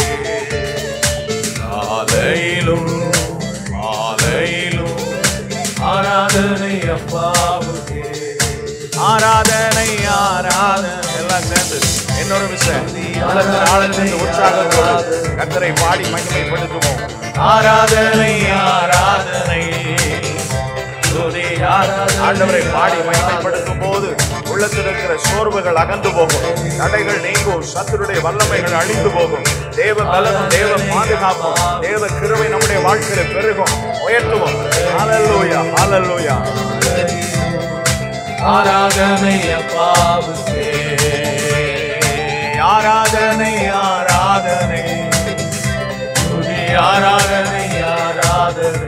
காலையிலும் மாலையிலும் ஆராதனை அப்பாவுக்கே ஆராதனை ஆராதனை எல்லாம் சேர்ந்து என்னோட விஷயம் உள்ளத்தின் ஆழத்தின் உற்சாகத்தோடு கத்தரை பாடி மகிமைப்படுத்துவோம் ஆராதனை ஆராதனை துதி ஆராதனை. ஆண்டவரை பாடி மகிமைப்படுத்தும் போது உள்ளத்தில் இருக்கிற சோர்வுகள் அகன்று போகும் தடைகள் நீங்கும் சத்துருடைய வல்லமைகள் அழிந்து போகும் தேவ பலனும் தேவ பாதுகாப்பும் தேவ கிருவை நம்முடைய வாழ்க்கையில பெருகும் உயர்த்துவோம் ஹalleluya ஹalleluya ஆராதனை அப்பாவுக்கே ஆராதனை ஆராதனை துதி ஆராதனை ஆராதனை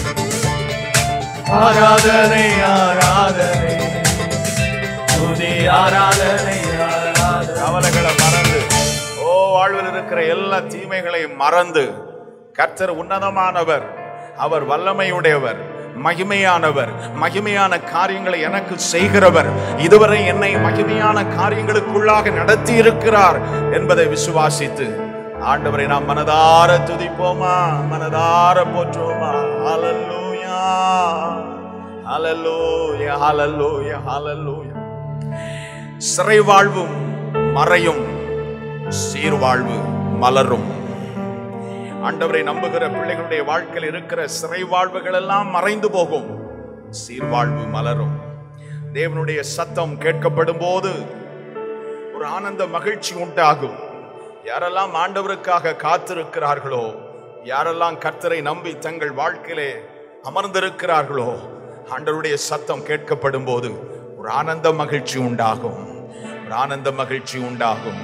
ஆராதனை ஆராதனை துதி ஆராதனை ஆராதனை கவலைகளை மறந்து ஓ வாழ்வில் இருக்கிற எல்லா தீமைகளையும் மறந்து கர்த்தர் உன்னதமானவர் அவர் வல்லமையுடையவர் மகிமையானவர் மகிமையான காரியங்களை எனக்கு செய்கிறவர் இதுவரை என்னை மகிமையான காரியங்களுக்குள்ளாக நடத்தி இருக்கிறார் என்பதை விசுவாசித்து ஆண்டவரை நாம் மனதார துதிப்போமா மனதார போற்றுவோமா ஹalleluya ஹalleluya ஹalleluya ஹalleluya சிறை வாழ்வும் மறையும் சீர்வாழ்வு மலரும் ஆண்டவரை நம்புகிற பிள்ளைகளுடைய வாழ்க்கையில் இருக்கிற சிறை வாழ்வுகள் எல்லாம் மறைந்து போகும் சீர்வாழ்வு மலரும் தேவனுடைய சத்தம் கேட்கப்படும் போது ஒரு ஆனந்த மகிழ்ச்சி உண்டாகும் யாரெல்லாம் ஆண்டவருக்காக காத்திருக்கிறார்களோ யாரெல்லாம் கர்த்தரை நம்பி தங்கள் வாழ்க்கையிலே அமர்ந்திருக்கிறார்களோ ஆண்டவருடைய சத்தம் கேட்கப்படும் போது ஒரு ஆனந்த மகிழ்ச்சி உண்டாகும் ஒரு ஆனந்த மகிழ்ச்சி உண்டாகும்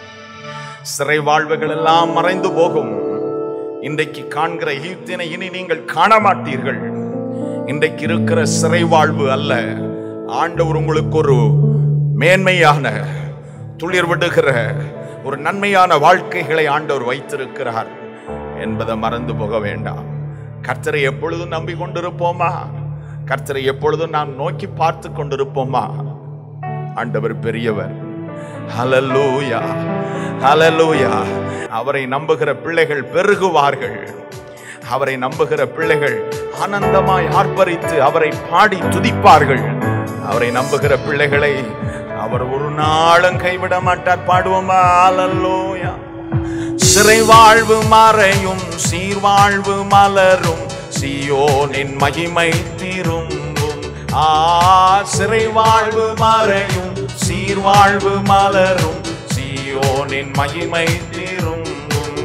சிறை வாழ்வுகள் எல்லாம் மறைந்து போகும் இன்றைக்கு காண்கிற ஈர்த்தினை இனி நீங்கள் காண மாட்டீர்கள் இன்றைக்கு இருக்கிற சிறை வாழ்வு அல்ல ஆண்டவர் உங்களுக்கு ஒரு மேன்மையான துளிர் விடுகிற ஒரு நன்மையான வாழ்க்கைகளை ஆண்டவர் வைத்திருக்கிறார் என்பதை மறந்து போக வேண்டாம் கர்த்தரை எப்பொழுதும் நம்பி கொண்டிருப்போமா கர்த்தரை எப்பொழுதும் நாம் நோக்கி பார்த்து கொண்டிருப்போமா ஆண்டவர் பெரியவர் ஹalleluya ஹalleluya அவரை நம்புகிற பிள்ளைகள் பெருகுவார்கள் அவரை நம்புகிற பிள்ளைகள் ஆனந்தமாய் ஆர்ப்பரித்து அவரை பாடி துதிப்பார்கள் அவரை நம்புகிற பிள்ளைகளை அவர் ஒரு நாளும் கைவிட மாட்டார் பாடுவோமா ஹalleluya சிறை வாழ்வு மறையும் சீர்வாழ்வு மலரும் சியோனின் மகிமை திரும்பும் ஆ சிறை வாழ்வு மறையும் சீர்வாழ்வு மலரும் சியோனின் மகிமை திரும்பும்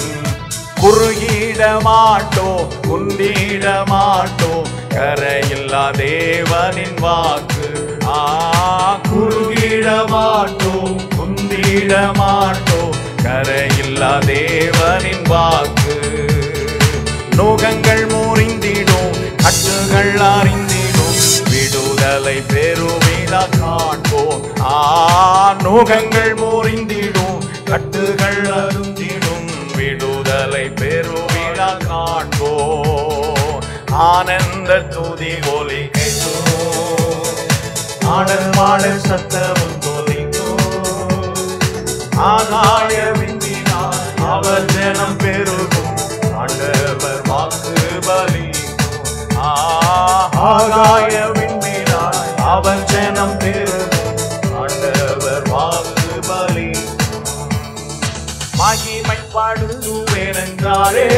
குறுகிட மாட்டோ குந்திட மாட்டோ கரையில்லா தேவனின் வாக்கு ஆ குறுகிட மாட்டோ குந்திட மாட்டோ கரையில்லா தேவனின் வாக்கு நோகங்கள் முறிந்திடும் கட்டுகள் அறிந்திடும் விடுதலை பெறுவேன் பெருவிழா காண்போம் ஆ நோகங்கள் முறிந்திடும் கட்டுகள் அருந்திடும் விடுதலை பெருவிழா காண்போம் ஆனந்த துதி ஒலி கேட்கும் ஆடல் மாடல் சத்தமும் தொலைக்கும் ஆகாய விந்தினார் அவர் ஜனம் பெருகும் ஆண்டவர் வாக்கு பலிக்கும் ஆகாய விந்தினார் அவர் ஜனம் பெருகும் ஆண்டவர் வாக்கு பலிக்கும் மகிமை படுத்துவேனென்றாரே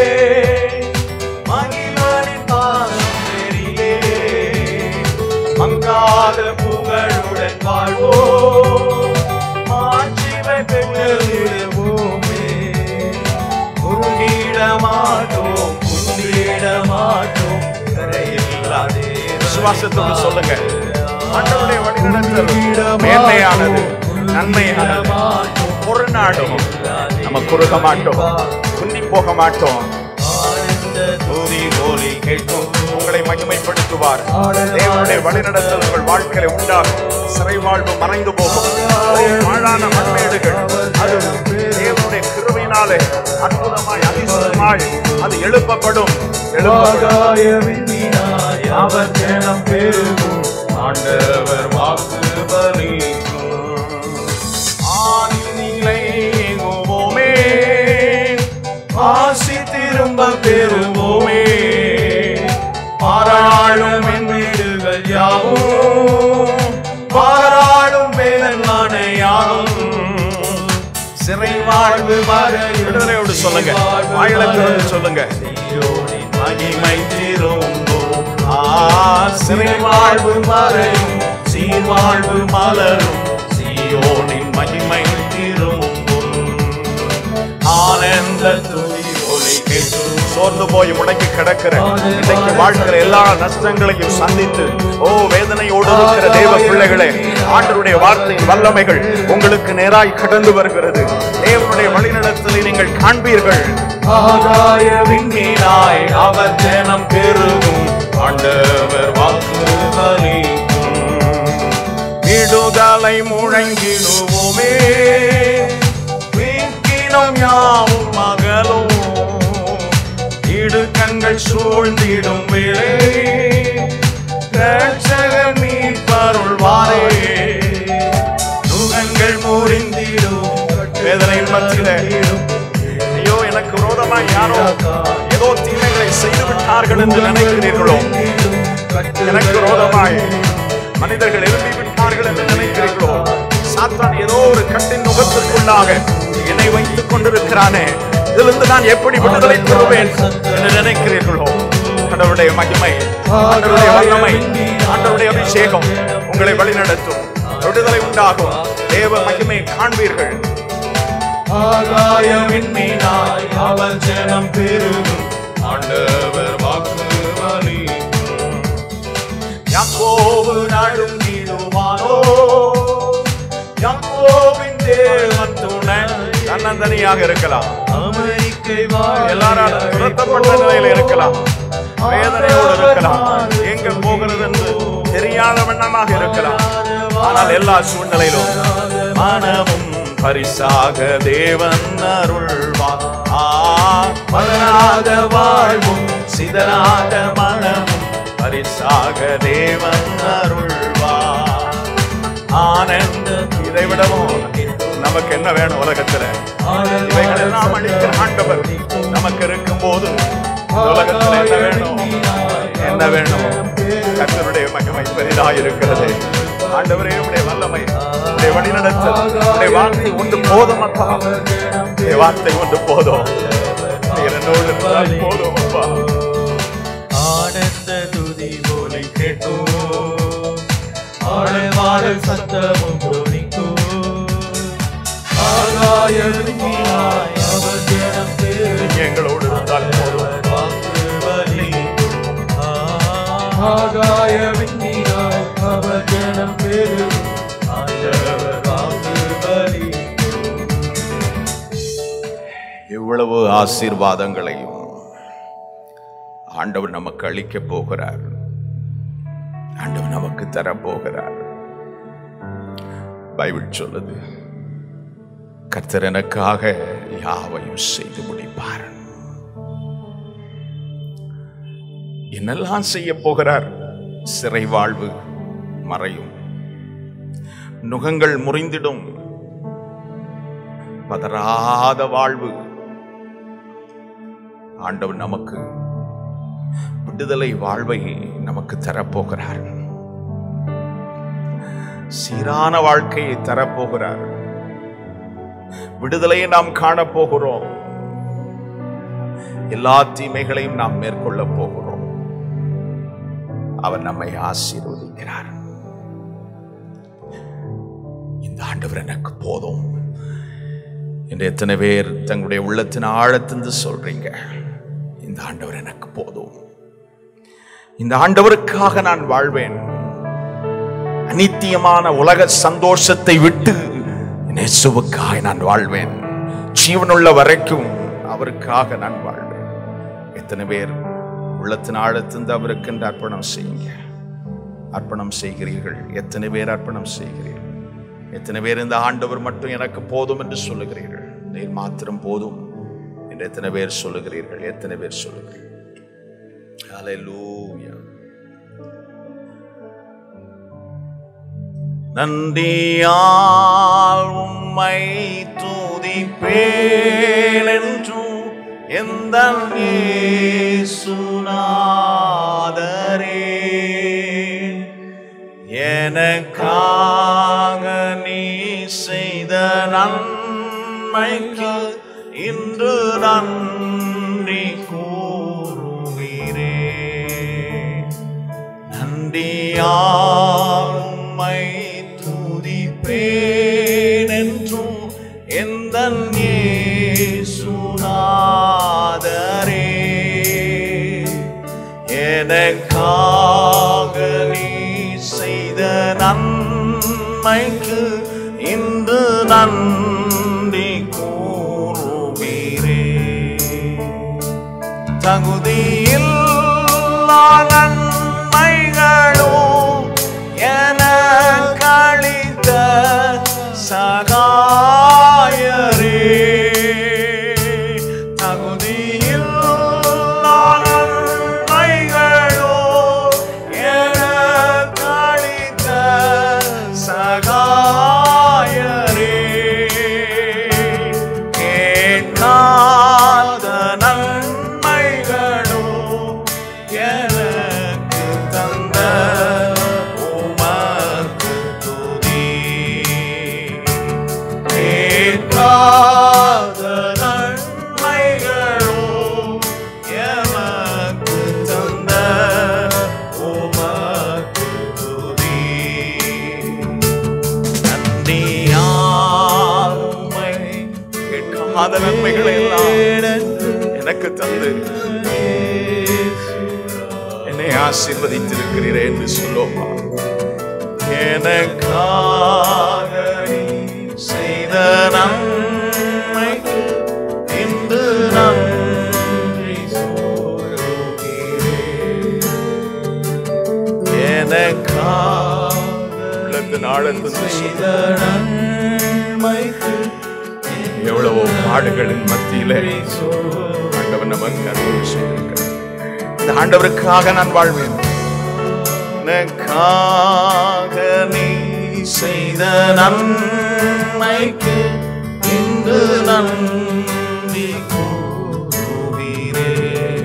மகிமனின் பாதம் பெரியே மங்காத புகழுடன் வாழ்வோ மாட்சிமை பெற்றிடுவோமே குறுகிட மாட்டோம் குந்திட மாட்டோம் கரையில்லாதே விசுவாசத்தோடு சொல்லுங்க ஆண்டவருடைய வழிநடத்தல் மேன்மையானது நன்மையானது ஒரு நாடும் நம்ம குறுக மாட்டோம் குந்தி போக மாட்டோம் துதி போலி கேட்கும் உங்களை மகிமைப்படுத்துவார் தேவனுடைய வழிநடத்தல் உங்கள் வாழ்க்கையில உண்டாகும் சிறை வாழ்வு மறைந்து போகும் ஓ, பாழான மண்மேடுகள் அது தேவனுடைய கிருபையினாலே அற்புதமாய் அதிசயமாய் அது எழுப்பப்படும் எழுப்பப்படும் அவர் ஜனம் பெருகும் ஆண்டவர் வாக்கு பலிக்கும் ஆனிலை எங்குவோமே ஆசி திரும்ப பெறுவோமே பாராளும் என் வீடுகள் யாவும் பாராளும் வேதனான யாவும் சிறை வாழ்வு வர விடுதலையோடு சொல்லுங்க வாயிலத்திலிருந்து சொல்லுங்க மகிமை திரும்பும் ஆ சிறை வாழ்வு மறையும் சீர் வாழ்வு மலரும் சீயோனின் மகிமை திரும்பும் ஆனந்த துதி ஒலி கேட்டு சோர்ந்து போய் முடங்கி கிடக்கிற இன்றைக்கு வாழ்க்கிற எல்லா நஷ்டங்களையும் சந்தித்து ஓ வேதனையோடு இருக்கிற தேவ பிள்ளைகளே ஆண்டருடைய வார்த்தையின் வல்லமைகள் உங்களுக்கு நேராய் கடந்து வருகிறது தேவனுடைய வழிநடத்தலை நீங்கள் காண்பீர்கள் ஆகாய விண்மீனாய் அவர் ஜனம் பெருகும் ஆண்டவர் வாக்கு பலிக்கும் விடுதலை முழங்கிடுவோமே வீக்கினம் யாவும் மகளும் இடுக்கண்கள் சூழ்ந்திடும் விழை ரட்சகர் மீட்பருள்வாரே நுகங்கள் முறிந்திடும் வேதனையின் மத்தியில ஐயோ எனக்கு விரோதமாய் யாரோ ஏதோ தீமைகளை செய்து விட்டார்கள் என்று நினைக்கிறீர்களோ எனக்கு விரோதமாய் மனிதர்கள் எழுப்பி விட்டார்கள் என்று நினைக்கிறீர்களோ சாத்தான் ஏதோ ஒரு கட்டின் முகத்திற்குள்ளாக என்னை வைத்துக் கொண்டிருக்கிறானே இதிலிருந்து நான் எப்படி விடுதலை பெறுவேன் என்று நினைக்கிறீர்களோ ஆண்டவருடைய மகிமை ஆண்டவருடைய வல்லமை ஆண்டவருடைய அபிஷேகம் உங்களை வழிநடத்தும் விடுதலை உண்டாகும் தேவ மகிமை காண்பீர்கள் ஆகாயமின் மீனாய் அவர் ஜனம் பெருகும் ஆண்டவர் வாக்கு வலிக்கும் யாக்கோபு நாடும் நீடுவானோ யாக்கோபின் தேவன் துணை தன்னந்தனியாக இருக்கலாம் அமெரிக்கை எல்லாராலும் துரத்தப்பட்ட நிலையில இருக்கலாம் வேதனையோடு இருக்கலாம் எங்க போகிறது என்று தெரியாத வண்ணமாக இருக்கலாம் ஆனால் எல்லா சூழ்நிலையிலும் மனமும் பரிசாக தேவன் அருள்வார் ஆ மலராத வாழ்வும் சிதறாத மனமும் பரிசாக தேவன் அருள்வார் ஆனந்த இதை விடவும் நமக்கு என்ன வேணும் உலகத்துல இவைகள் எல்லாம் அளிக்கிற ஆண்டவர் நமக்கு இருக்கும் போது உலகத்துல என்ன வேணும் என்ன வேணும் கர்த்தருடைய மகிமை பெரிதாக இருக்கிறது ஆண்டவரே உடைய வல்லமை உடைய வழிநடத்தல் உடைய வார்த்தை ஒன்று போதும் அப்பா உடைய வார்த்தை ஒன்று போதும் நீர் என்னோடு இருந்தால் போதும் அப்பா ஆனந்த துதி போலை கேட்கும் ஆழமாடல் சத்தமும் துணிக்கும் ஆகாயத்தினாய் அவர் ஜனம் பெருகும். எங்களோடு இருந்தால் போதும் வாக்கு பலிக்கும். ஆகாய விண்ணினாய் அவர் ஜனம் பெருகும். ஆண்டவர் வாக்கு பலிக்கும். இவ்வளவு ஆசீர்வாதங்களையும் ஆண்டவர் நமக்கு அளிக்க போகிறார் ஆண்டவர் நமக்கு தர போகிறார் பைபிள் சொல்லுது கர்த்தர் எனக்காக யாவையும் செய்து முடிப்பார் என்னெல்லாம் செய்ய போகிறார் சிறை வாழ்வு மறையும் நுகங்கள் முறிந்திடும் பதறாத வாழ்வு ஆண்டவர் நமக்கு விடுதலை வாழ்வை நமக்கு தரப்போகிறார் சீரான வாழ்க்கையை தரப்போகிறார் விடுதலையை நாம் காணப்போகிறோம் எல்லா தீமைகளையும் நாம் மேற்கொள்ள போகிறோம் அவர் நம்மை ஆசீர்வதிக்கிறார் இந்த ஆண்டவர் எனக்கு போதும் என்று எத்தனை பேர் தங்களுடைய உள்ளத்தின் ஆழத்திலிருந்து சொல்றீங்க இந்த ஆண்டவர் எனக்கு போதும் இந்த ஆண்டவருக்காக நான் வாழ்வேன் அநித்தியமான உலக சந்தோஷத்தை விட்டு நெசுவுக்காக நான் வாழ்வேன் ஜீவனுள்ள வரைக்கும் அவருக்காக நான் வாழ்வேன் எத்தனை பேர் உள்ளத்தின் ஆழத்திலிருந்து அவருக்கு என்று அர்ப்பணம் செய்யுங்க அர்ப்பணம் செய்கிறீர்கள் எத்தனை பேர் அர்ப்பணம் செய்கிறீர்கள் எத்தனை பேர் இந்த ஆண்டவர் மட்டும் எனக்கு போதும் என்று சொல்லுகிறீர்கள் நீர் மாத்திரம் போதும் என்று எத்தனை பேர் சொல்லுகிறீர்கள் எத்தனை பேர் சொல்லுகிறீர்கள் Hallelujah. நன்றியால் உம்மை துதிப்பேன் என்றும் எந்த சுனாதரே எனக்காக நீ செய்த நன்மைக்கு இன்று நன்றி கூறுகிறே நன்றியாமை துதிப்பேன் என்றும் எந்த சுனாதரே எனக்காக நீ செய்த நன்மைக்கு இன்று நன்றி கூறுகிறே தகுதியில் நன்மைகளும் என கழித்த சகாயரே தகுதியில் நன்மைகளும் என கழித்த சகாயரே கேட்காத நன்மைகளும் எனக்கு தந்த உமக்கு துதி கேட்காத நன்மைகளும் எமக்கு தந்த உமக்கு துதி நன்றியாமை கேட்காத நன்மைகளை எல்லாம் எனக்கு தந்து என்னை ஆசீர்வதித்திருக்கிறீரே என்று சொல்லுவோமா எனக்காக நீ செய்த நன்மைக்கு இன்று நன்றி சொல்லுகிறேன் எனக்காக உள்ளத்தின் ஆழத்தின் செய்த நன்மைக்கு எவ்வளவோ பாடுகளின் மத்தியிலே ஆண்டவர் நமக்கு அன்பு செய்திருக்கிறார் இந்த ஆண்டவருக்காக நான் வாழ்வேன் எனக்காக நீ செய்த நன்மைக்கு இன்று நன்றி கூறுகிறே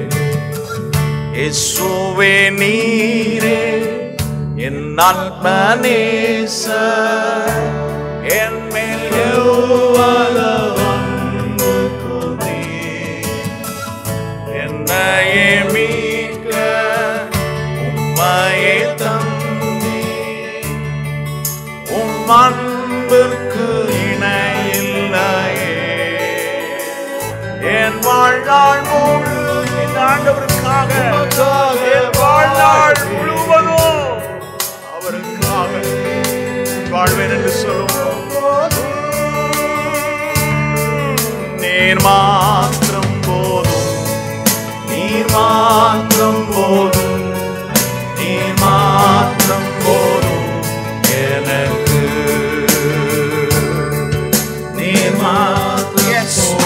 இயேசுவே நீரே என் ஆத்மநேச என் மேல் எவ்வளவு அன்பு கொண்டீர். என்னையே மீட்க உம்மையே தந்தீர். உம் அன்பிற்கு இணையில்லையே என் வாழ்நாள் முழு இந்த ஆண்டவருக்காக என் வாழ்நாள் முழுவதும் அவருக்காக வாழ்வேன் என்று சொல்லுவோம் நீர் மாத்திரம் போதும் நீர் மாத்திரம் போதும் நீர் மாத்திரம் போதும் எனக்கு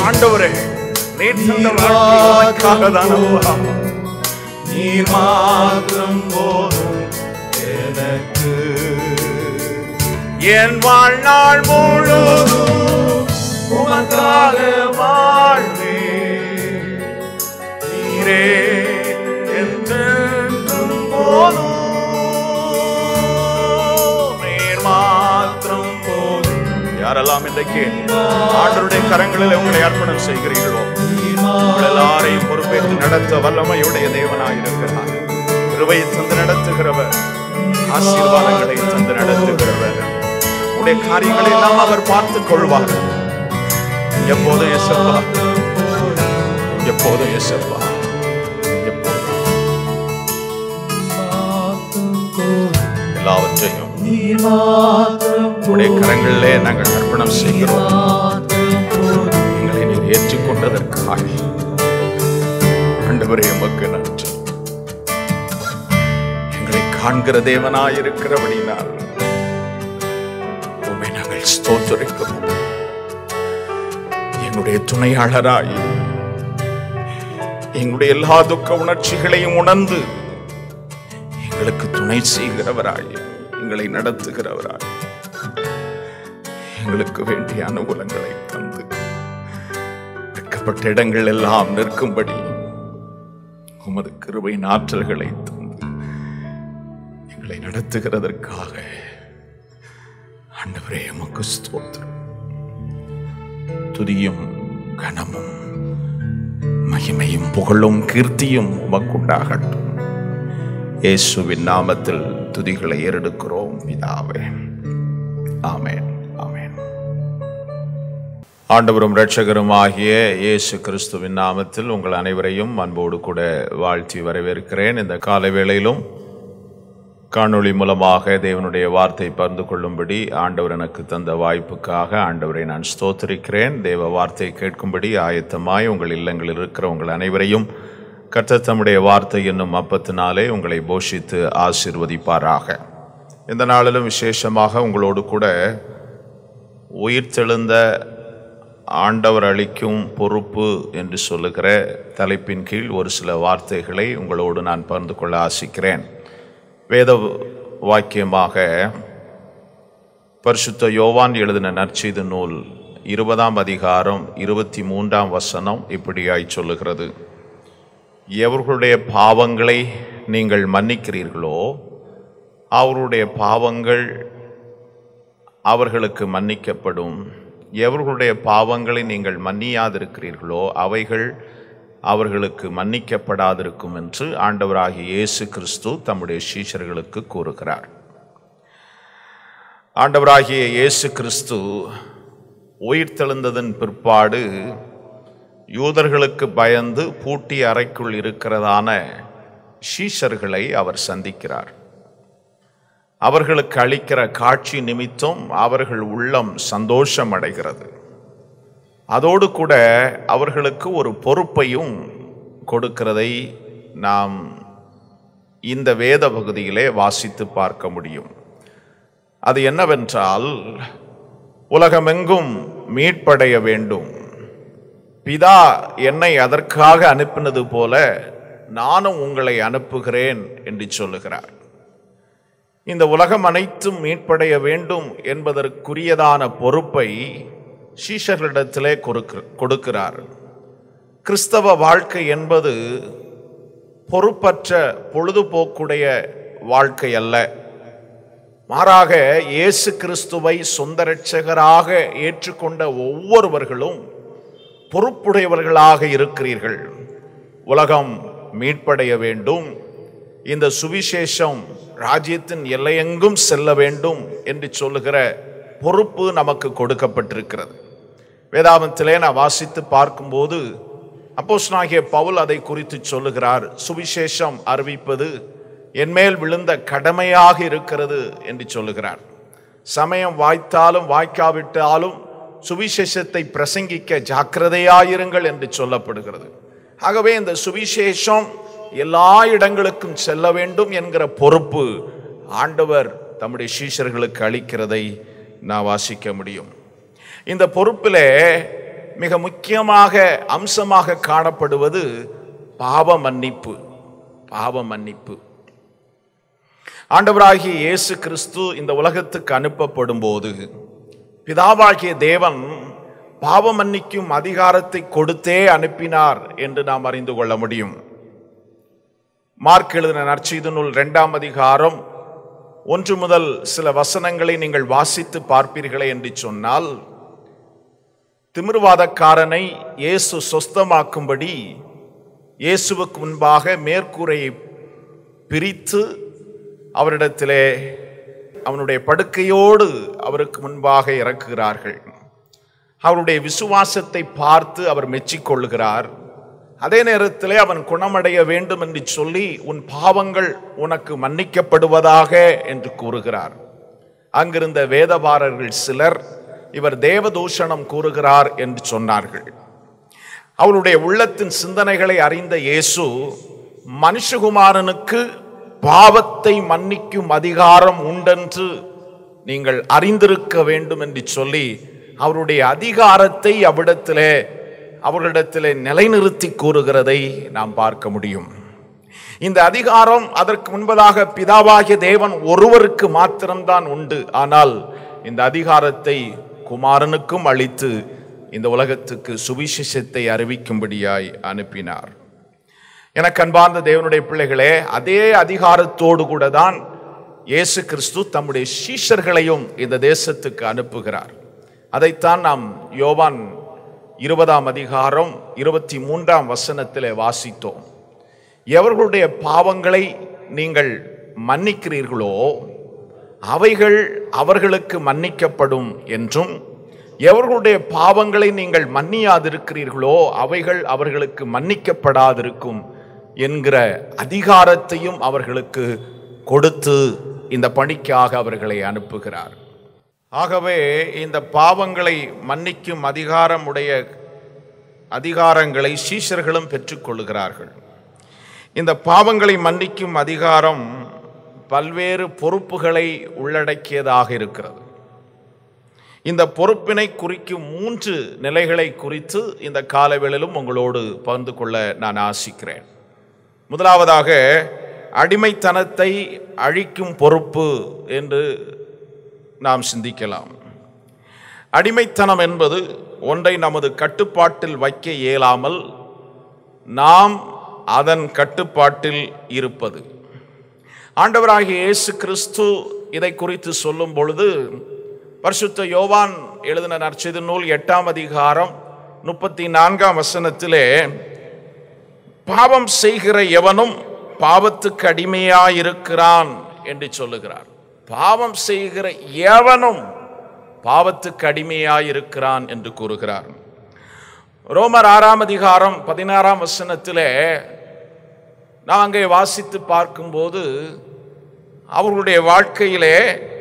ஆண்டவரே நீர் தந்த வாழ்க்கை உமக்காக தான் அப்பா. நீர் மாத்திரம் போதும் எனக்கு என் வாழ்நாள் முழுதும் உமக்காக வாழ்வே நீரே என்றென்றும் போதும் நீர் மாத்திரம் போதும் யாரெல்லாம் இன்றைக்கு ஆண்டருடைய கரங்களில் உங்களை அர்ப்பணம் செய்கிறீர்களோ உங்கள் எல்லாரையும் பொறுப்பேற்று நடத்த வல்லமையுடைய தேவனாய் இருக்கிறார் கிருபையை தந்து நடத்துகிறவர் ஆசீர்வாதங்களை தந்து நடத்துகிறவர் உடைய காரியங்களை எல்லாம் அவர் பார்த்துக் கொள்வார் எப்போதும் எசப்பா எப்போதும் எசப்பா எப்போதும் எல்லாவற்றையும் உடைய கரங்களிலே நாங்கள் அர்ப்பணம் செய்கிறோம் எங்களை நீர் ஏற்றுக்கொண்டதற்காக ஆண்டவரே எமக்கு நன்றி எங்களை காண்கிற தேவனாய் இருக்கிறபடினால் உண்மை நாங்கள் ஸ்தோத்தரிக்கிறோம் எங்களுடைய துணையாளராய் எங்களுடைய எல்லா துக்க உணர்ச்சிகளையும் உணர்ந்து எங்களுக்கு துணை செய்கிறவராய் எங்களை நடத்துகிறவராய் எங்களுக்கு வேண்டிய அனுகூலங்களை தந்து வெட்கப்பட்ட இடங்கள் எல்லாம் நிற்கும்படி உமது கிருபையின் ஆற்றல்களை தந்து எங்களை நடத்துகிறதற்காக ஆண்டவரே எமக்கு ஸ்தோத்திரம் துதியும் கனமும் மகிமையும் புகழும் கீர்த்தியும் உமக்குண்டாகட்டும் இயேசுவின் நாமத்தில் துதிகளை ஏறெடுக்கிறோம் பிதாவே ஆமென் ஆமென் ஆண்டவரும் இரட்சகரும் ஆகிய இயேசு கிறிஸ்துவின் நாமத்தில் உங்கள் அனைவரையும் அன்போடு கூட வாழ்த்தி வரவேற்கிறேன் இந்த காலை வேளையிலும் காணொளி மூலமாக தேவனுடைய வார்த்தை பகிர்ந்து கொள்ளும்படி ஆண்டவர் எனக்கு தந்த வாய்ப்புக்காக ஆண்டவரை நான் ஸ்தோத்தரிக்கிறேன் தேவ வார்த்தை கேட்கும்படி ஆயத்தமாய் உங்கள் இல்லங்களில் இருக்கிற உங்கள் அனைவரையும் கர்த்தர் தம்முடைய வார்த்தை என்னும் அப்பத்தினாலே உங்களை போஷித்து ஆசீர்வதிப்பாராக இந்த நாளிலும் விசேஷமாக உங்களோடு கூட உயிர்த்தெழுந்த ஆண்டவர் அளிக்கும் பொறுப்பு என்று சொல்லுகிற தலைப்பின் கீழ் ஒரு சில வார்த்தைகளை உங்களோடு நான் பகிர்ந்து கொள்ள ஆசிக்கிறேன் வேத வாக்கியமாக பரிசுத்த யோவான் எழுதின நற்செய்தி நூல் இருபதாம் அதிகாரம் இருபத்தி மூன்றாம் வசனம் இப்படியாய் சொல்லுகிறது எவர்களுடைய பாவங்களை நீங்கள் மன்னிக்கிறீர்களோ அவர்களுடைய பாவங்கள் அவர்களுக்கு மன்னிக்கப்படும் எவர்களுடைய பாவங்களை நீங்கள் மன்னியாதிருக்கிறீர்களோ அவைகள் அவர்களுக்கு மன்னிக்கப்படாதிருக்கும் என்று ஆண்டவராகிய இயேசு கிறிஸ்து தம்முடைய சீஷர்களுக்கு கூறுகிறார் ஆண்டவராகிய இயேசு கிறிஸ்து உயிர்த்தெழுந்ததன் பிற்பாடு யூதர்களுக்கு பயந்து பூட்டி அறைக்குள் இருக்கிறதான சீஷர்களை அவர் சந்திக்கிறார் அவர்களுக்கு அளிக்கிற காட்சி நிமித்தம் அவர்கள் உள்ளம் சந்தோஷம் அடைகிறது அதோடு கூட அவர்களுக்கு ஒரு பொறுப்பையும் கொடுக்கிறதை நாம் இந்த வேத பகுதியிலே வாசித்து பார்க்க முடியும் அது என்னவென்றால் உலகமெங்கும் மீட்படைய வேண்டும் பிதா என்னை அதற்காக அனுப்பினது போல நானும் உங்களை அனுப்புகிறேன் என்று சொல்லுகிறார் இந்த உலகம் அனைத்தும் மீட்படைய வேண்டும் என்பதற்குரியதான பொறுப்பை சீஷர்களிடத்திலே கொடுக்க கொடுக்கிறார் கிறிஸ்தவ வாழ்க்கை என்பது பொறுப்பற்ற பொழுதுபோக்குடைய வாழ்க்கை அல்ல மாறாக இயேசு கிறிஸ்துவை சொந்த இரட்சகராக ஏற்றுக்கொண்ட ஒவ்வொருவர்களும் பொறுப்புடையவர்களாக இருக்கிறீர்கள் உலகம் மீட்படைய வேண்டும் இந்த சுவிசேஷம் ராஜ்யத்தின் எல்லையெங்கும் செல்ல வேண்டும் என்று சொல்லுகிற பொறுப்பு நமக்கு கொடுக்கப்பட்டிருக்கிறது வேதாமத்திலே நான் வாசித்து பார்க்கும்போது அப்போஸ்தலனாகிய பவுல் அதை குறித்து சொல்லுகிறார் சுவிசேஷம் அறிவிப்பது என்மேல் விழுந்த கடமையாக இருக்கிறது என்று சொல்லுகிறார் சமயம் வாய்த்தாலும் வாய்க்காவிட்டாலும் சுவிசேஷத்தை பிரசங்கிக்க ஜாக்கிரதையாயிருங்கள் என்று சொல்லப்படுகிறது ஆகவே இந்த சுவிசேஷம் எல்லா இடங்களுக்கும் செல்ல வேண்டும் என்கிற பொறுப்பு ஆண்டவர் தம்முடைய சீஷர்களுக்கு அளிக்கிறதை நான் வாசிக்க முடியும் இந்த பொறுப்பிலே மிக முக்கியமாக அம்சமாக காணப்படுவது பாவ மன்னிப்பு பாவ மன்னிப்பு ஆண்டவராகிய இயேசு கிறிஸ்து இந்த உலகத்துக்கு அனுப்பப்படும் போது பிதாவாகிய தேவன் பாவ மன்னிக்கும் அதிகாரத்தை கொடுத்தே அனுப்பினார் என்று நாம் அறிந்து கொள்ள முடியும் மார்க் எழுதின நற்செய்தி நூல் இரண்டாம் அதிகாரம் ஒன்று முதல் சில வசனங்களை நீங்கள் வாசித்து பார்ப்பீர்களே என்று சொன்னால் திமிர்வாதக்காரனை இயேசு சொஸ்தமாக்கும்படி இயேசுவுக்கு முன்பாக மேற்கூரையை பிரித்து அவரிடத்திலே அவனுடைய படுக்கையோடு அவருக்கு முன்பாக இறக்குகிறார்கள் அவருடைய விசுவாசத்தை பார்த்து அவர் மெச்சிக்கொள்ளுகிறார் அதே நேரத்திலே அவன் குணமடைய வேண்டும் என்று சொல்லி உன் பாவங்கள் உனக்கு மன்னிக்கப்படுவதாக என்று கூறுகிறார் அங்கிருந்த வேதபாரர்கள் சிலர் இவர் தேவதூஷணம் கூறுகிறார் என்று சொன்னார்கள் அவருடைய உள்ளத்தின் சிந்தனைகளை அறிந்த இயேசு மனுஷகுமாரனுக்கு பாவத்தை மன்னிக்கும் அதிகாரம் உண்டென்று நீங்கள் அறிந்திருக்க வேண்டும் என்று சொல்லி அவருடைய அதிகாரத்தை அவ்விடத்திலே அவர்களிடத்திலே நிலைநிறுத்தி கூறுகிறதை நாம் பார்க்க முடியும் இந்த அதிகாரம் அதற்கு முன்பதாக பிதாவாகிய தேவன் ஒருவருக்கு மாத்திரம்தான் உண்டு ஆனால் இந்த அதிகாரத்தை குமாரனுக்கும் அளித்து இந்த உலகத்துக்கு சுவிசேஷத்தை அறிவிக்கும்படியாய் அனுப்பினார் எனக்கு அன்பார்ந்த தேவனுடைய பிள்ளைகளே அதே அதிகாரத்தோடு கூட தான் இயேசு கிறிஸ்து தம்முடைய சீஷர்களையும் இந்த தேசத்துக்கு அனுப்புகிறார் அதைத்தான் நாம் யோவான் இருபதாம் அதிகாரம் இருபத்தி மூன்றாம் வசனத்திலே வாசித்தோம் எவர்களுடைய பாவங்களை நீங்கள் மன்னிக்கிறீர்களோ அவைகள் அவர்களுக்கு மன்னிக்கப்படும் என்றும் எவர்களுடைய பாவங்களை நீங்கள் மன்னியாதிருக்கிறீர்களோ அவைகள் அவர்களுக்கு மன்னிக்கப்படாதிருக்கும் என்கிற அதிகாரத்தையும் அவர்களுக்கு கொடுத்து இந்த பணிக்காக அவர்களை அனுப்புகிறார் ஆகவே இந்த பாவங்களை மன்னிக்கும் அதிகாரமுடைய அதிகாரங்களை சீஷர்களும் பெற்றுக்கொள்கிறார்கள் இந்த பாவங்களை மன்னிக்கும் அதிகாரம் பல்வேறு பொறுப்புகளை உள்ளடக்கியதாக இருக்கிறது இந்த பொறுப்பினை குறிக்கும் மூன்று நிலைகளை குறித்து இந்த காலவேளையிலும் உங்களோடு பகிர்ந்து கொள்ள நான் ஆசிக்கிறேன் முதலாவதாக அடிமைத்தனத்தை அழிக்கும் பொறுப்பு என்று நாம் சிந்திக்கலாம் அடிமைத்தனம் என்பது ஒன்றை நமது கட்டுப்பாட்டில் வைக்க இயலாமல் நாம் அதன் கட்டுப்பாட்டில் இருப்பது ஆண்டவராகிய இயேசு கிறிஸ்து இதை குறித்து சொல்லும் பொழுது பரிசுத்த யோவான் எழுதின நற்செய்தி நூல் எட்டாம் அதிகாரம் முப்பத்தி நான்காம் வசனத்திலே பாவம் செய்கிற எவனும் பாவத்துக்கு அடிமையாயிருக்கிறான் என்று சொல்லுகிறார் பாவம் செய்கிற எவனும் பாவத்துக்கு அடிமையாயிருக்கிறான் என்று கூறுகிறார் ரோமர் ஆறாம் அதிகாரம் பதினாறாம் வசனத்திலே நான் அங்கே வாசித்து பார்க்கும்போது அவர்களுடைய வாழ்க்கையிலே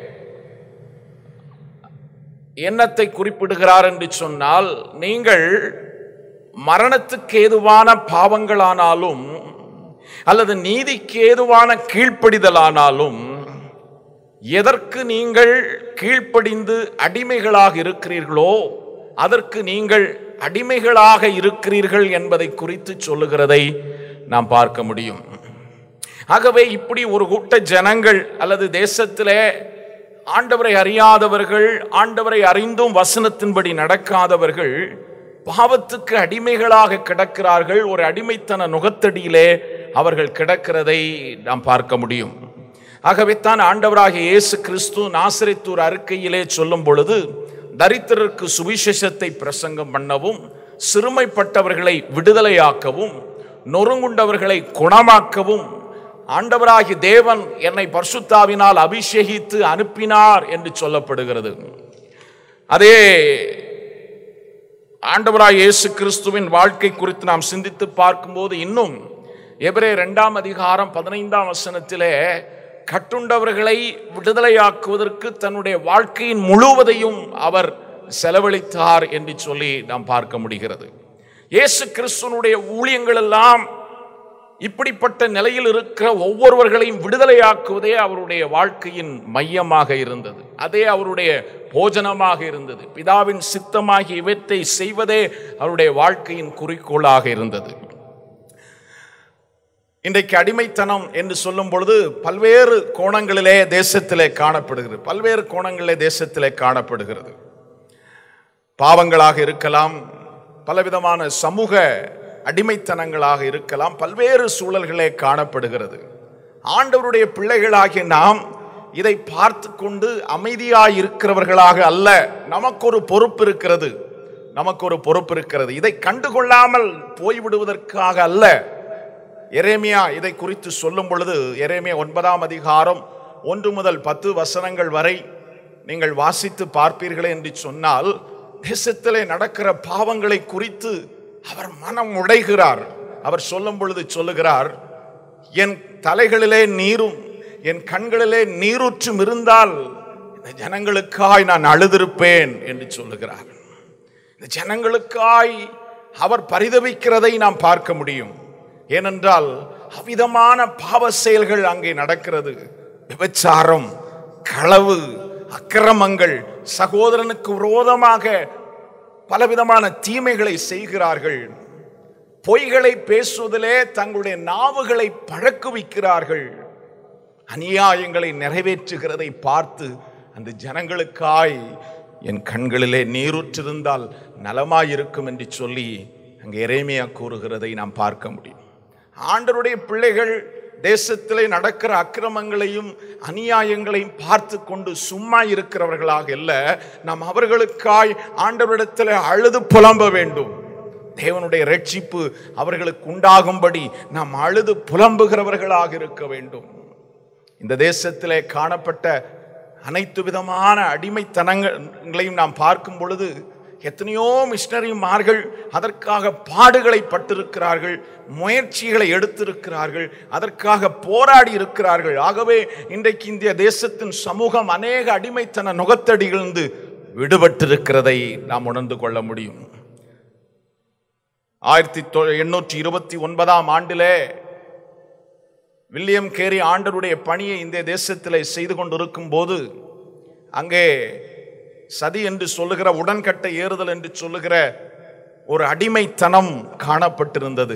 என்னத்தை குறிப்பிடுகிறார் என்று சொன்னால் நீங்கள் மரணத்துக்கு ஏதுவான பாவங்களானாலும் அல்லது நீதிக்கு ஏதுவான கீழ்ப்படிதலானாலும் எதற்கு நீங்கள் கீழ்ப்படிந்து அடிமைகளாக இருக்கிறீர்களோ அதற்கு நீங்கள் அடிமைகளாக இருக்கிறீர்கள் என்பதை குறித்து சொல்லுகிறதை நாம் பார்க்க முடியும் ஆகவே இப்படி ஒரு கூட்ட ஜனங்கள் அல்லது தேசத்திலே ஆண்டவரை அறியாதவர்கள் ஆண்டவரை அறிந்தும் வசனத்தின்படி நடக்காதவர்கள் பாவத்துக்கு அடிமைகளாக கிடக்கிறார்கள் ஒரு அடிமைத்தன நுகத்தடியிலே அவர்கள் கிடக்கிறதை நாம் பார்க்க முடியும் ஆகவே தான் ஆண்டவராகிய இயேசு கிறிஸ்து நாசரித்தூர் அறிக்கையிலே சொல்லும் பொழுது தரித்திரருக்கு சுவிசேஷத்தை பிரசங்கம் பண்ணவும் சிறுமைப்பட்டவர்களை விடுதலையாக்கவும் நொறுங்குண்டவர்களை குணமாக்கவும் ஆண்டவராகி தேவன் என்னை பர்சுத்தாவினால் அபிஷேகித்து அனுப்பினார் என்று சொல்லப்படுகிறது அதே ஆண்டவராய் இயேசு கிறிஸ்துவின் வாழ்க்கை குறித்து நாம் சிந்தித்து பார்க்கும்போது இன்னும் எபிரே இரண்டாம் அதிகாரம் பதினைந்தாம் வசனத்திலே கட்டுண்டவர்களை விடுதலையாக்குவதற்கு தன்னுடைய வாழ்க்கையின் முழுவதையும் அவர் செலவழித்தார் என்று சொல்லி நாம் பார்க்க முடிகிறது இயேசு கிறிஸ்துவனுடைய ஊழியங்கள் எல்லாம் இப்படிப்பட்ட நிலையில் இருக்கிற ஒவ்வொருவர்களையும் விடுதலையாக்குவதே அவருடைய வாழ்க்கையின் மையமாக இருந்தது அதே அவருடைய போஜனமாக இருந்தது பிதாவின் சித்தமாகி இவற்றை செய்வதே அவருடைய வாழ்க்கையின் குறிக்கோளாக இருந்தது இன்றைக்கு அடிமைத்தனம் என்று சொல்லும் பொழுது பல்வேறு கோணங்களிலே தேசத்திலே காணப்படுகிறது பல்வேறு கோணங்களிலே தேசத்திலே காணப்படுகிறது பாவங்களாக இருக்கலாம் பலவிதமான சமூக அடிமைத்தனங்களாக இருக்கலாம் பல்வேறு சூழல்களே காணப்படுகிறது ஆண்டவருடைய பிள்ளைகளாகிய நாம் இதை பார்த்து கொண்டு அமைதியாய் இருக்கிறவர்களாக அல்ல நமக்கு ஒரு பொறுப்பு இருக்கிறது நமக்கு ஒரு பொறுப்பு இருக்கிறது இதை கண்டுகொள்ளாமல் போய்விடுவதற்காக அல்ல எரேமியா இதை குறித்து சொல்லும் பொழுது எரேமியா ஒன்பதாம் அதிகாரம் ஒன்று முதல் பத்து வசனங்கள் வரை நீங்கள் வாசித்து பார்ப்பீர்களே என்று சொன்னால் தேசத்திலே நடக்கிற பாவங்களை குறித்து அவர் மனம் உடைகிறார் அவர் சொல்லும் பொழுது சொல்லுகிறார் என் தலைகளிலே நீரும் என் கண்களிலே நீரூற்றும் இருந்தால் இந்த ஜனங்களுக்காய் நான் அழுதிருப்பேன் என்று சொல்லுகிறார் இந்த ஜனங்களுக்காய் அவர் பரிதவிக்கிறதை நாம் பார்க்க முடியும் ஏனென்றால் அவிதமான பாவ செயல்கள் அங்கே நடக்கிறது விபச்சாரம் களவு அக்கிரமங்கள் சகோதரனுக்கு விரோதமாக பலவிதமான தீமைகளை செய்கிறார்கள் பொய்களை பேசுவதிலே தங்களுடைய நாவுகளை பழக்குவிக்கிறார்கள் அநியாயங்களை நிறைவேற்றுகிறதை பார்த்து அந்த ஜனங்களுக்காய் என் கண்களிலே நீருற்றிருந்தால் நலமாயிருக்கும் என்று சொல்லி அங்கே இறைமையா கூறுகிறதை நாம் பார்க்க முடியும் ஆண்டருடைய பிள்ளைகள் தேசத்திலே நடக்கிற அக்கிரமங்களையும் அநியாயங்களையும் பார்த்து கொண்டு சும்மா இருக்கிறவர்களாக இல்ல நாம் அவர்களுக்காய் ஆண்டவரிடத்தில் அழுது புலம்ப வேண்டும் தேவனுடைய ரட்சிப்பு அவர்களுக்கு உண்டாகும்படி நாம் அழுது புலம்புகிறவர்களாக இருக்க வேண்டும் இந்த தேசத்திலே காணப்பட்ட அனைத்து விதமான அடிமைத்தனங்களையும் நாம் பார்க்கும் பொழுது எத்தனையோ மிஷினரிமார்கள் அதற்காக பாடுகளை பட்டிருக்கிறார்கள் முயற்சிகளை எடுத்திருக்கிறார்கள் அதற்காக போராடி இருக்கிறார்கள் ஆகவே இன்றைக்கு இந்திய தேசத்தின் சமூகம் அநேக அடிமைத்தன நுகத்தடிகளிருந்து விடுபட்டிருக்கிறதை நாம் உணர்ந்து கொள்ள முடியும் ஆயிரத்தி தொ- எண்ணூற்றி இருபத்தி ஒன்பதாம் ஆண்டிலே வில்லியம் கேரி ஆண்டருடைய பணியை இந்த தேசத்தில் செய்து கொண்டிருக்கும் போது அங்கே சதி என்று சொல்லுகிற உடன்கட்டை ஏறுதல் என்று சொல்லுகிற ஒரு அடிமைத்தனம் காணப்பட்டிருந்தது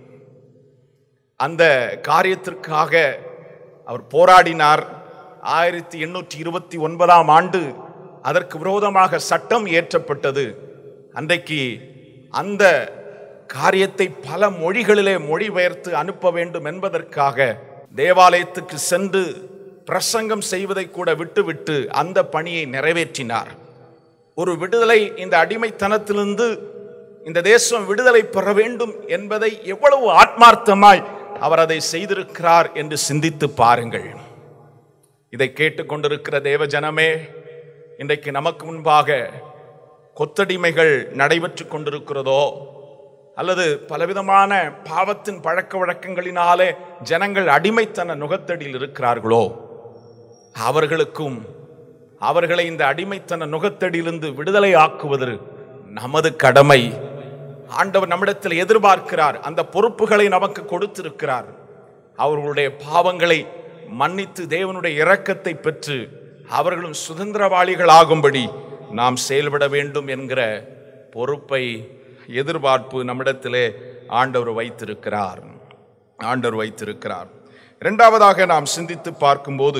அந்த காரியத்திற்காக அவர் போராடினார் ஆயிரத்தி எண்ணூற்றி இருபத்தி ஒன்பதாம் ஆண்டு அதற்கு விரோதமாக சட்டம் இயற்றப்பட்டது அன்றைக்கு அந்த காரியத்தை பல மொழிகளிலே மொழிபெயர்த்து அனுப்ப வேண்டும் என்பதற்காக தேவாலயத்துக்கு சென்று பிரசங்கம் செய்வதை கூட விட்டுவிட்டு அந்த பணியை நிறைவேற்றினார் ஒரு விடுதலை இந்த அடிமைத்தனத்திலிருந்து இந்த தேசம் விடுதலை பெற வேண்டும் என்பதை எவ்வளவு ஆத்மார்த்தமாய் அவர் அதை செய்திருக்கிறார் என்று சிந்தித்து பாருங்கள் இதை கேட்டுக்கொண்டிருக்கிற தேவ ஜனமே இன்றைக்கு நமக்கு முன்பாக கொத்தடிமைகள் நடைபெற்று கொண்டிருக்கிறதோ அல்லது பலவிதமான பாவத்தின் பழக்க வழக்கங்களினாலே ஜனங்கள் அடிமைத்தன நுகத்தடியில் இருக்கிறார்களோ அவர்களுக்கும் அவர்களை இந்த அடிமைத்தன நுகத்தடியிலிருந்து விடுதலை ஆக்குவது நமது கடமை ஆண்டவர் நம்மிடத்தில் எதிர்பார்க்கிறார் அந்த பொறுப்புகளை நமக்கு கொடுத்திருக்கிறார் அவர்களுடைய பாவங்களை மன்னித்து தேவனுடைய இரக்கத்தை பெற்று அவர்களும் சுதந்திரவாளிகளாகும்படி நாம் செயல்பட வேண்டும் என்கிற பொறுப்பை எதிர்பார்ப்பு நம்மிடத்திலே ஆண்டவர் வைத்திருக்கிறார் ஆண்டவர் வைத்திருக்கிறார் இரண்டாவதாக நாம் சிந்தித்து பார்க்கும்போது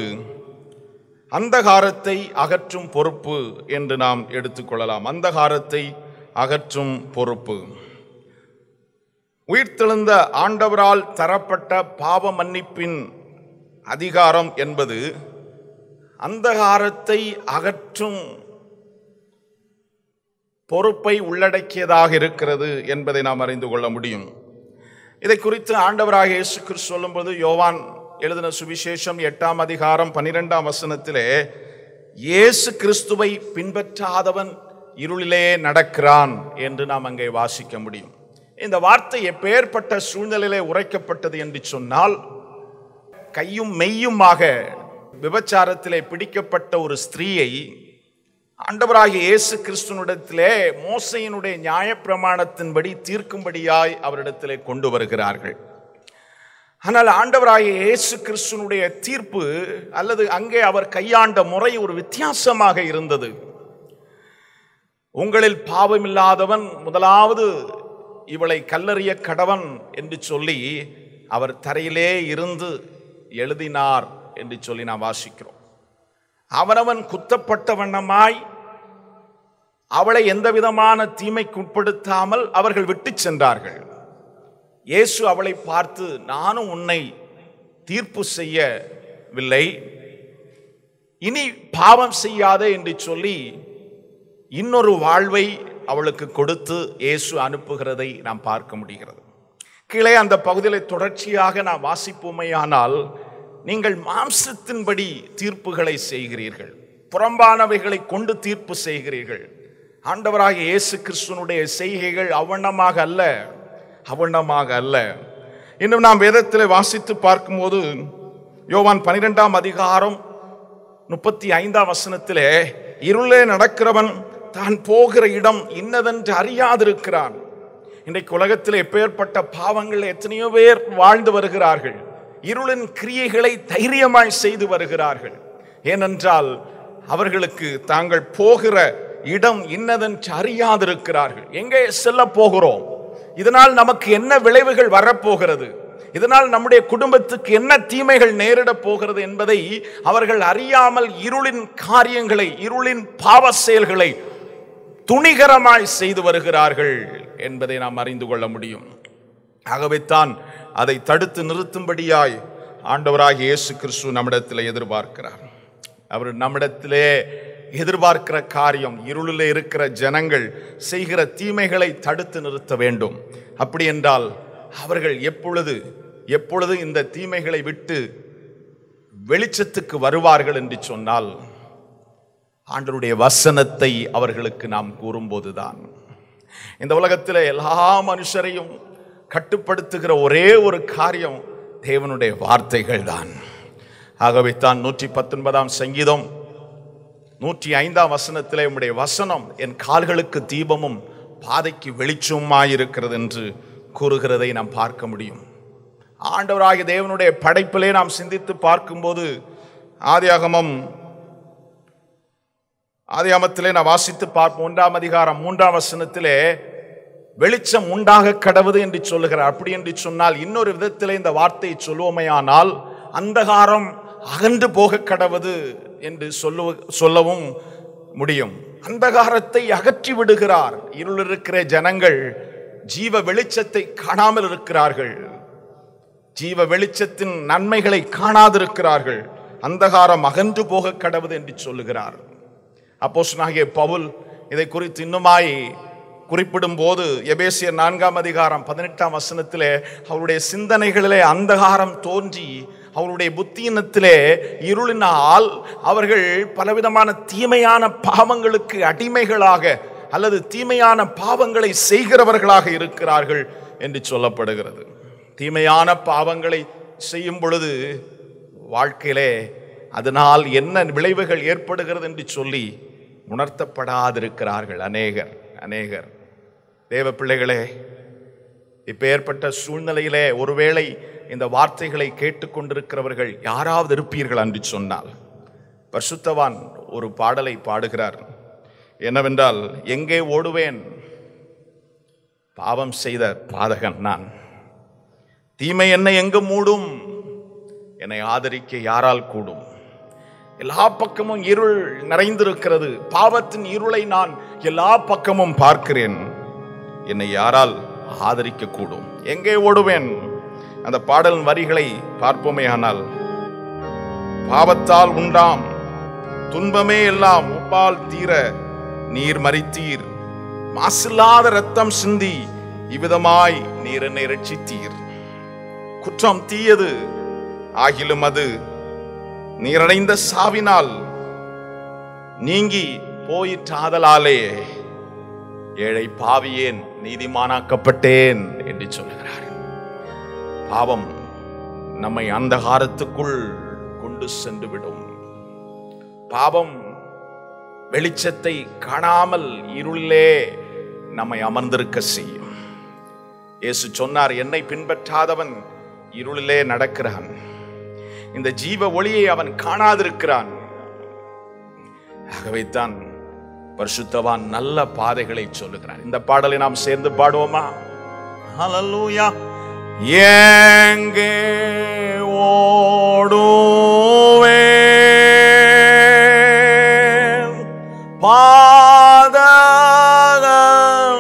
அந்தகாரத்தை அகற்றும் பொறுப்பு என்று நாம் எடுத்துக்கொள்ளலாம் அந்தகாரத்தை அகற்றும் பொறுப்பு உயிர்த்தெழுந்த ஆண்டவரால் தரப்பட்ட பாவ மன்னிப்பின் அதிகாரம் என்பது அந்தகாரத்தை அகற்றும் பொறுப்பை உள்ளடக்கியதாக இருக்கிறது என்பதை நாம் அறிந்து கொள்ள முடியும் இதை குறித்து ஆண்டவராக இயேசு கிறிஸ்து சொல்லும்போது யோவான் எழுதின சுவிசேஷம் எட்டாம் அதிகாரம் பன்னிரெண்டாம் வசனத்திலே இயேசு கிறிஸ்துவை பின்பற்றாதவன் இருளிலே நடக்கிறான் என்று நாம் அங்கே வாசிக்க முடியும் இந்த வார்த்தை எப்பேற்பட்ட சூழ்நிலையிலே உரைக்கப்பட்டது என்று சொன்னால் கையும் மெய்யுமாக விபச்சாரத்திலே பிடிக்கப்பட்ட ஒரு ஸ்திரீயை ஆண்டவராகிய இயேசு கிறிஸ்துவனிடத்திலே மோசையினுடைய நியாயப்பிரமாணத்தின்படி தீர்க்கும்படியாய் அவரிடத்திலே கொண்டு வருகிறார்கள் ஆனால் ஆண்டவராகிய இயேசு கிறிஸ்துவனுடைய தீர்ப்பு அல்லது அங்கே அவர் கையாண்ட முறை ஒரு வித்தியாசமாக இருந்தது உங்களில் பாவமில்லாதவன் முதலாவது இவளை கல்லறிய கடவன் என்று சொல்லி அவர் தரையிலே இருந்து எழுதினார் என்று சொல்லி நாம் வாசிக்கிறோம் அவனவன் குத்தப்பட்ட வண்ணமாய் அவளை எந்த விதமான தீமைக்கு உட்படுத்தாமல் அவர்கள் விட்டு சென்றார்கள் இயேசு அவளை பார்த்து நானும் உன்னை தீர்ப்பு செய்யவில்லை இனி பாவம் செய்யாதே என்று சொல்லி இன்னொரு வாழ்வை அவளுக்கு கொடுத்து இயேசு அனுப்புகிறதை நாம் பார்க்க முடிகிறது கீழே அந்த பகுதியில் தொடர்ச்சியாக நாம் வாசிப்போமையானால் நீங்கள் மாம்சத்தின்படி தீர்ப்புகளை செய்கிறீர்கள் புறம்பானவைகளை கொண்டு தீர்ப்பு செய்கிறீர்கள் ஆண்டவராகிய இயேசு கிறிஸ்துவனுடைய செய்கைகள் அவண்ணமாக அல்ல அவண்ணமாக அல்ல இன்னும் நாம் வேதத்தில் வாசித்து பார்க்கும்போது யோவான் பனிரெண்டாம் அதிகாரம் முப்பத்தி ஐந்தாம் வசனத்திலே இருளே நடக்கிறவன் தான் போகிற இடம் இன்னதென்று அறியாதிருக்கிறான் இன்றைக்கு உலகத்தில் எப்பேற்பட்ட பாவங்கள் எத்தனையோ பேர் வாழ்ந்து வருகிறார்கள் இருளின் கிரியைகளை தைரியமாய் செய்து வருகிறார்கள் ஏனென்றால் அவர்களுக்கு தாங்கள் போகிற இடம் இன்னதென்று அறியாதிருக்கிறார்கள் எங்கே செல்ல போகிறோம் இதனால் நமக்கு என்ன விளைவுகள் வரப்போகிறது இதனால் நம்முடைய குடும்பத்துக்கு என்ன தீமைகள் நேரிடப் போகிறது என்பதை அவர்கள் அறியாமல் இருளின் காரியங்களை இருளின் பாவ செயல்களை துணிகரமாய் செய்து வருகிறார்கள் என்பதை நாம் அறிந்து கொள்ள முடியும் ஆகவேத்தான் அதை தடுத்து நிறுத்தும்படியாய் ஆண்டவராகிய இயேசு கிறிஸ்து நம்மிடத்தில் எதிர்பார்க்கிறார் அவர் நம்மிடத்திலே எதிர்பார்க்கிற காரியம் இருளில் இருக்கிற ஜனங்கள் செய்கிற தீமைகளை தடுத்து நிறுத்த வேண்டும் அப்படி என்றால் அவர்கள் எப்பொழுது எப்பொழுது இந்த தீமைகளை விட்டு வெளிச்சத்துக்கு வருவார்கள் என்று சொன்னால் ஆண்டருடைய வசனத்தை அவர்களுக்கு நாம் கூறும்போதுதான் இந்த உலகத்தில் எல்லா மனுஷரையும் கட்டுப்படுத்துகிற ஒரே ஒரு காரியம் தேவனுடைய வார்த்தைகள் தான் ஆகவே தான் நூற்றி பத்தொன்பதாம் சங்கீதம் நூற்றி ஐந்தாம் வசனத்திலே உம்முடைய வசனம் என் கால்களுக்கு தீபமும் பாதைக்கு வெளிச்சமாயிருக்கிறது என்று கூறுகிறதை நாம் பார்க்க முடியும் ஆண்டவராகிய தேவனுடைய படைப்பிலே நாம் சிந்தித்து பார்க்கும்போது ஆதியாகமம் ஆதியாமத்திலே நான் வாசித்து பார்ப்போம் ஒன்றாம் அதிகாரம் மூன்றாம் வசனத்திலே வெளிச்சம் உண்டாக கடவுது என்று சொல்லுகிறார் அப்படி என்று சொன்னால் இன்னொரு விதத்திலே இந்த வார்த்தையை சொல்லுவோமையானால் அந்தகாரம் அகன்று போக கடவுது என்று சொல்லு சொல்லவும் முடியும் அந்தகாரத்தை அகற்றி விடுகிறார் இருள் இருக்கிற ஜனங்கள் ஜீவ வெளிச்சத்தை காணாமல் இருக்கிறார்கள் ஜீவ வெளிச்சத்தின் நன்மைகளை காணாதிருக்கிறார்கள் அந்தகாரம் அகன்று போக கடவுது என்று சொல்லுகிறார் அப்போஸ்தலனாகிய பவுல் இதை குறித்து இன்னுமாய் குறிப்பிடும் போது எபேசியர் நான்காம் அதிகாரம் பதினெட்டாம் வசனத்திலே அவருடைய சிந்தனைகளிலே அந்தகாரம் தோன்றி அவருடைய புத்தியினத்திலே இருளினால் அவர்கள் பலவிதமான தீமையான பாவங்களுக்கு அடிமைகளாக அல்லது தீமையான பாவங்களை செய்கிறவர்களாக இருக்கிறார்கள் என்று சொல்லப்படுகிறது தீமையான பாவங்களை செய்யும் பொழுது வாழ்க்கையிலே அதனால் என்ன விளைவுகள் ஏற்படுகிறது என்று சொல்லி உணர்த்தப்படாதிருக்கிறார்கள் அநேகர் அநேகர் தேவ பிள்ளைகளே இப்போ ஏற்பட்ட சூழ்நிலையிலே ஒருவேளை இந்த வார்த்தைகளை கேட்டுக்கொண்டிருக்கிறவர்கள் யாராவது இருப்பீர்கள் என்று சொன்னால் பரிசுத்தவான் ஒரு பாடலை பாடுகிறார் என்னவென்றால் எங்கே ஓடுவேன் பாவம் செய்த பாதகன் நான் தீமை என்னை எங்கு மூடும் என்னை ஆதரிக்க யாரால் கூடும் எல்லா பக்கமும் இருள் நிறைந்திருக்கிறது பாவத்தின் இருளை நான் எல்லா பக்கமும் பார்க்கிறேன் என்னை யாரால் ஆதரிக்க கூடும் எங்கே ஓடுவேன் அந்த பாடலின் வரிகளை பார்ப்போமே ஆனால் பாவத்தால் உண்டாம் துன்பமே எல்லாம் உப்பால் தீர நீர் மறித்தீர் மாசில்லாத ரத்தம் சிந்தி இவ்விதமாய் நீர் என்னை ரட்சித்தீர் குற்றம் தீயது ஆகிலும் அது நீரடைந்த சாவினால் நீங்கி போயிற்றாதலாலே ஏழை பாவியேன் நீதிமானாக்கப்பட்டேன் என்று சொல்லுகிறார் பாவம் நம்மை அந்தகாரத்துக்குள் கொண்டு சென்று விடும் பாவம் வெளிச்சத்தை காணாமல் இருளிலே நம்மை அமர்ந்திருக்க செய்யும் இயேசு சொன்னார் என்னை பின்பற்றாதவன் இருளிலே நடக்கிறான் இந்த ஜீவ ஒளியை அவன் காணாதிருக்கிறான் ஆகவே தான் பரிசுத்தவான் நல்ல பாதைகளை சொல்லுகிறார் இந்த பாடலை நாம் சேர்ந்து பாடுவோமா ஹalleluya எங்கே ஓடுவேன் பாதகன்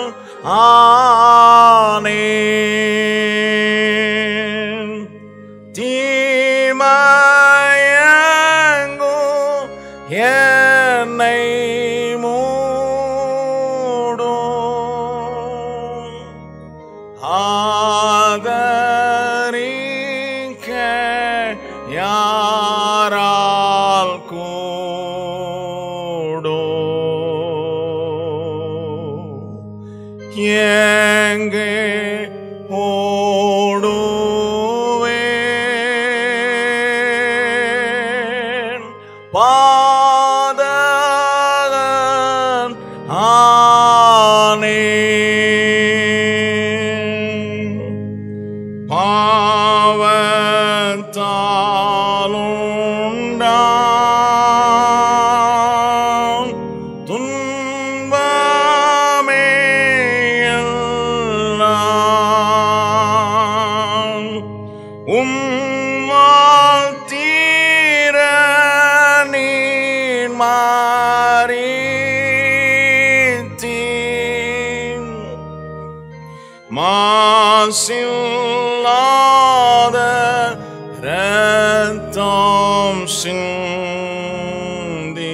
ஆனேன் தீமயங்கும் என்னை மூடும் ஆதரிக்க யாரால் கூடும் எங்கே ஓடுவேன் பாதகன் ஆனேன் பாவத்தாலுண்டாம் துன்பமே எல்லாம் உம்மால் தீர நீர் மாறித்தீர் மாசில்லாத ரத்தம் சிந்தி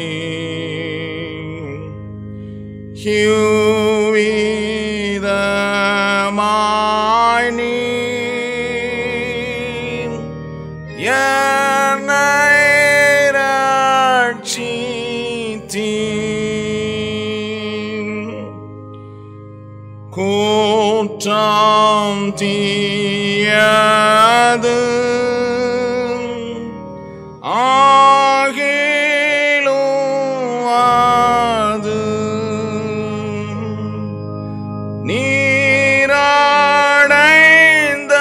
ஹியூவிதமாய் நீர் என்னை ரட்சித்தீர் கூற்றம் தீயது ஆகிலும் அது நீரடைந்த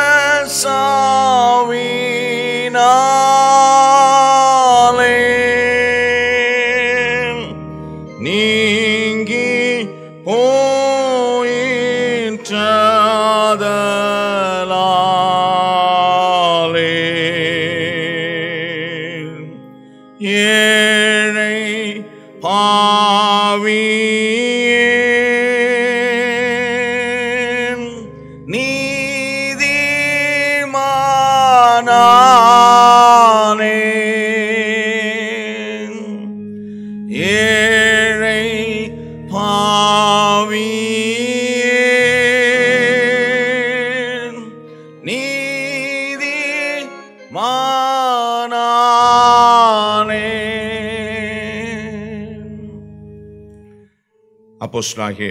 சாவினாலே நீங்கி போயிற்றதலாலே ஏழை பாவியேன் நீதிமானானே ஏழை பாவியேன் நீதி மானானே அப்போஸ்தலனாகிய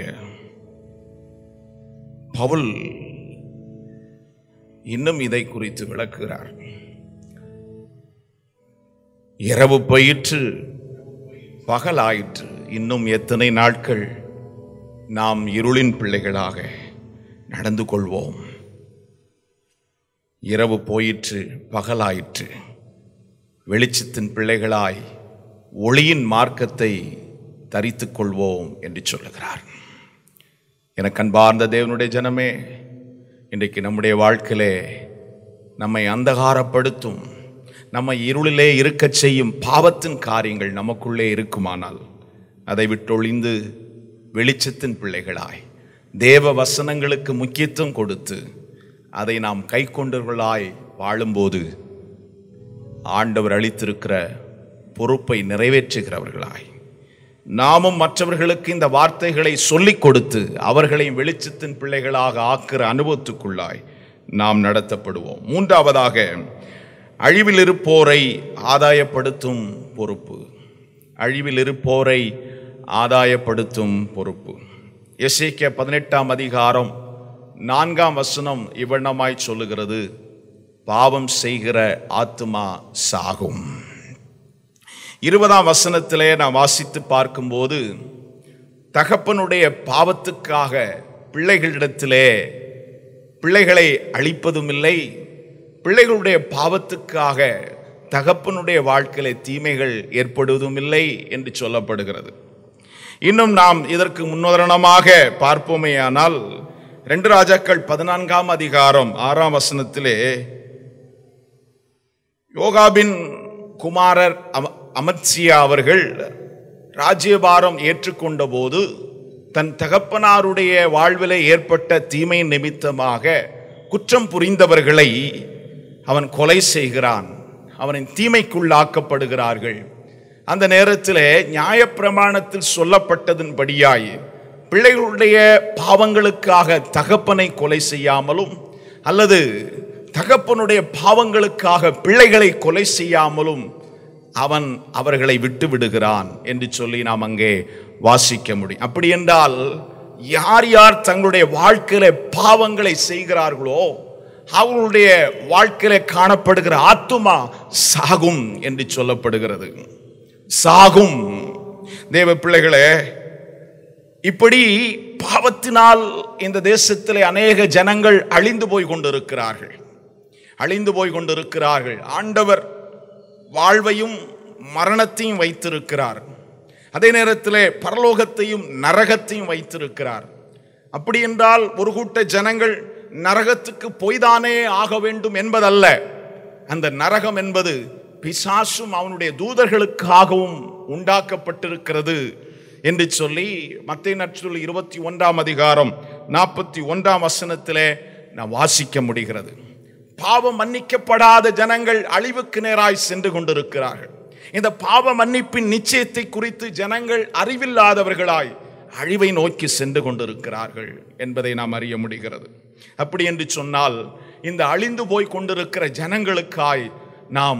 பவுல் இன்னும் இதை குறித்து விளக்குகிறார் இரவு போயிற்று பகலாயிற்று இன்னும் எத்தனை நாட்கள் நாம் இருளின் பிள்ளைகளாக நடந்து கொள்வோம் இரவு போயிற்று பகலாயிற்று வெளிச்சத்தின் பிள்ளைகளாய் ஒளியின் மார்க்கத்தை தரித்துக் கொள்வோம் என்று சொல்லுகிறார் எனக்கு அன்பார்ந்த தேவனுடைய ஜனமே இன்றைக்கு நம்முடைய வாழ்க்கையிலே நம்மை அந்தகாரப்படுத்தும் நம்மை இருளிலே இருக்கச் செய்யும் பாவத்தின் காரியங்கள் நமக்குள்ளே இருக்குமானால் அதை விட்டொழிந்து வெளிச்சத்தின் பிள்ளைகளாய் தேவ வசனங்களுக்கு முக்கியத்துவம் கொடுத்து அதை நாம் கை கொண்டவர்களாய் வாழும்போது ஆண்டவர் அளித்திருக்கிற பொறுப்பை நிறைவேற்றுகிறவர்களாய் நாமும் மற்றவர்களுக்கு இந்த வார்த்தைகளை சொல்லிக் கொடுத்து அவர்களையும் வெளிச்சத்தின் பிள்ளைகளாக ஆக்கிற அனுபவத்துக்குள்ளாய் நாம் நடத்தப்படுவோம் மூன்றாவதாக அழிவில் இருப்போரை ஆதாயப்படுத்தும் பொறுப்பு அழிவில் இருப்போரை ஆதாயப்படுத்தும் பொறுப்பு எசேக்கியா பதினெட்டாம் அதிகாரம் நான்காம் வசனம் இவ்வண்ணமாய் சொல்லுகிறது பாவம் செய்கிற ஆத்துமா சாகும் இருபதாம் வசனத்திலே நாம் வாசித்து பார்க்கும்போது தகப்பனுடைய பாவத்துக்காக பிள்ளைகளிடத்திலே பிள்ளைகளை அழிப்பதும் இல்லை பிள்ளைகளுடைய பாவத்துக்காக தகப்பனுடைய வாழ்க்கையிலே தீமைகள் ஏற்படுவதும் இல்லை என்று சொல்லப்படுகிறது இன்னும் நாம் இதற்கு முன்னுதாரணமாக பார்ப்போமேயானால் ரெண்டு ராஜாக்கள் பதினான்காம் அதிகாரம் ஆறாம் வசனத்திலே யோகாபின் குமாரர் அம அமத்சியா அவர்கள் ராஜ்யபாரம் ஏற்றுக்கொண்ட போது தன் தகப்பனாருடைய வாழ்விலே ஏற்பட்ட தீமை நிமித்தமாக குற்றம் புரிந்தவர்களை அவன் கொலை செய்கிறான் அவனின் தீமைக்குள்ளாக்கப்படுகிறார்கள் அந்த நேரத்திலே நியாயப்பிரமாணத்தில் சொல்லப்பட்டதன்படியாய் பிள்ளைகளுடைய பாவங்களுக்காக தகப்பனை கொலை செய்யாமலும் அல்லது தகப்பனுடைய பாவங்களுக்காக பிள்ளைகளை கொலை செய்யாமலும் அவன் அவர்களை விட்டு விடுகிறான் என்று சொல்லி நாம் அங்கே வாசிக்க முடியும் அப்படி என்றால் யார் யார் தங்களுடைய வாழ்க்கையில பாவங்களை செய்கிறார்களோ அவர்களுடைய வாழ்க்கையில காணப்படுகிற ஆத்துமா சாகும் என்று சொல்லப்படுகிறது சாகும் தேவ பிள்ளைகளே இப்படி பாவத்தினால் இந்த தேசத்திலே அநேக ஜனங்கள் அழிந்து போய் கொண்டிருக்கிறார்கள் அழிந்து போய் கொண்டிருக்கிறார்கள் ஆண்டவர் வாழ்வையும் மரணத்தையும் வைத்திருக்கிறார் அதே நேரத்திலே பரலோகத்தையும் நரகத்தையும் வைத்திருக்கிறார் அப்படி என்றால் ஒரு கூட்ட ஜனங்கள் நரகத்துக்கு பொய்தானே ஆக வேண்டும் என்பதல்ல அந்த நரகம் என்பது பிசாசும் அவனுடைய தூதர்களுக்காகவும் உண்டாக்கப்பட்டிருக்கிறது என்று சொல்லி மத்திய நற்சொல் இருபத்தி ஒன்றாம் அதிகாரம் நாற்பத்தி ஒன்றாம் வசனத்திலே நாம் வாசிக்க முடிகிறது பாவம் மன்னிக்கப்படாத ஜனங்கள் அழிவுக்கு நேராய் சென்று கொண்டிருக்கிறார்கள் இந்த பாவ மன்னிப்பின் நிச்சயத்தை குறித்து ஜனங்கள் அறிவில்லாதவர்களாய் அழிவை நோக்கி சென்று கொண்டிருக்கிறார்கள் என்பதை நாம் அறிய முடிகிறது அப்படி என்று சொன்னால் இந்த அழிந்து போய் கொண்டிருக்கிற ஜனங்களுக்காய் நாம்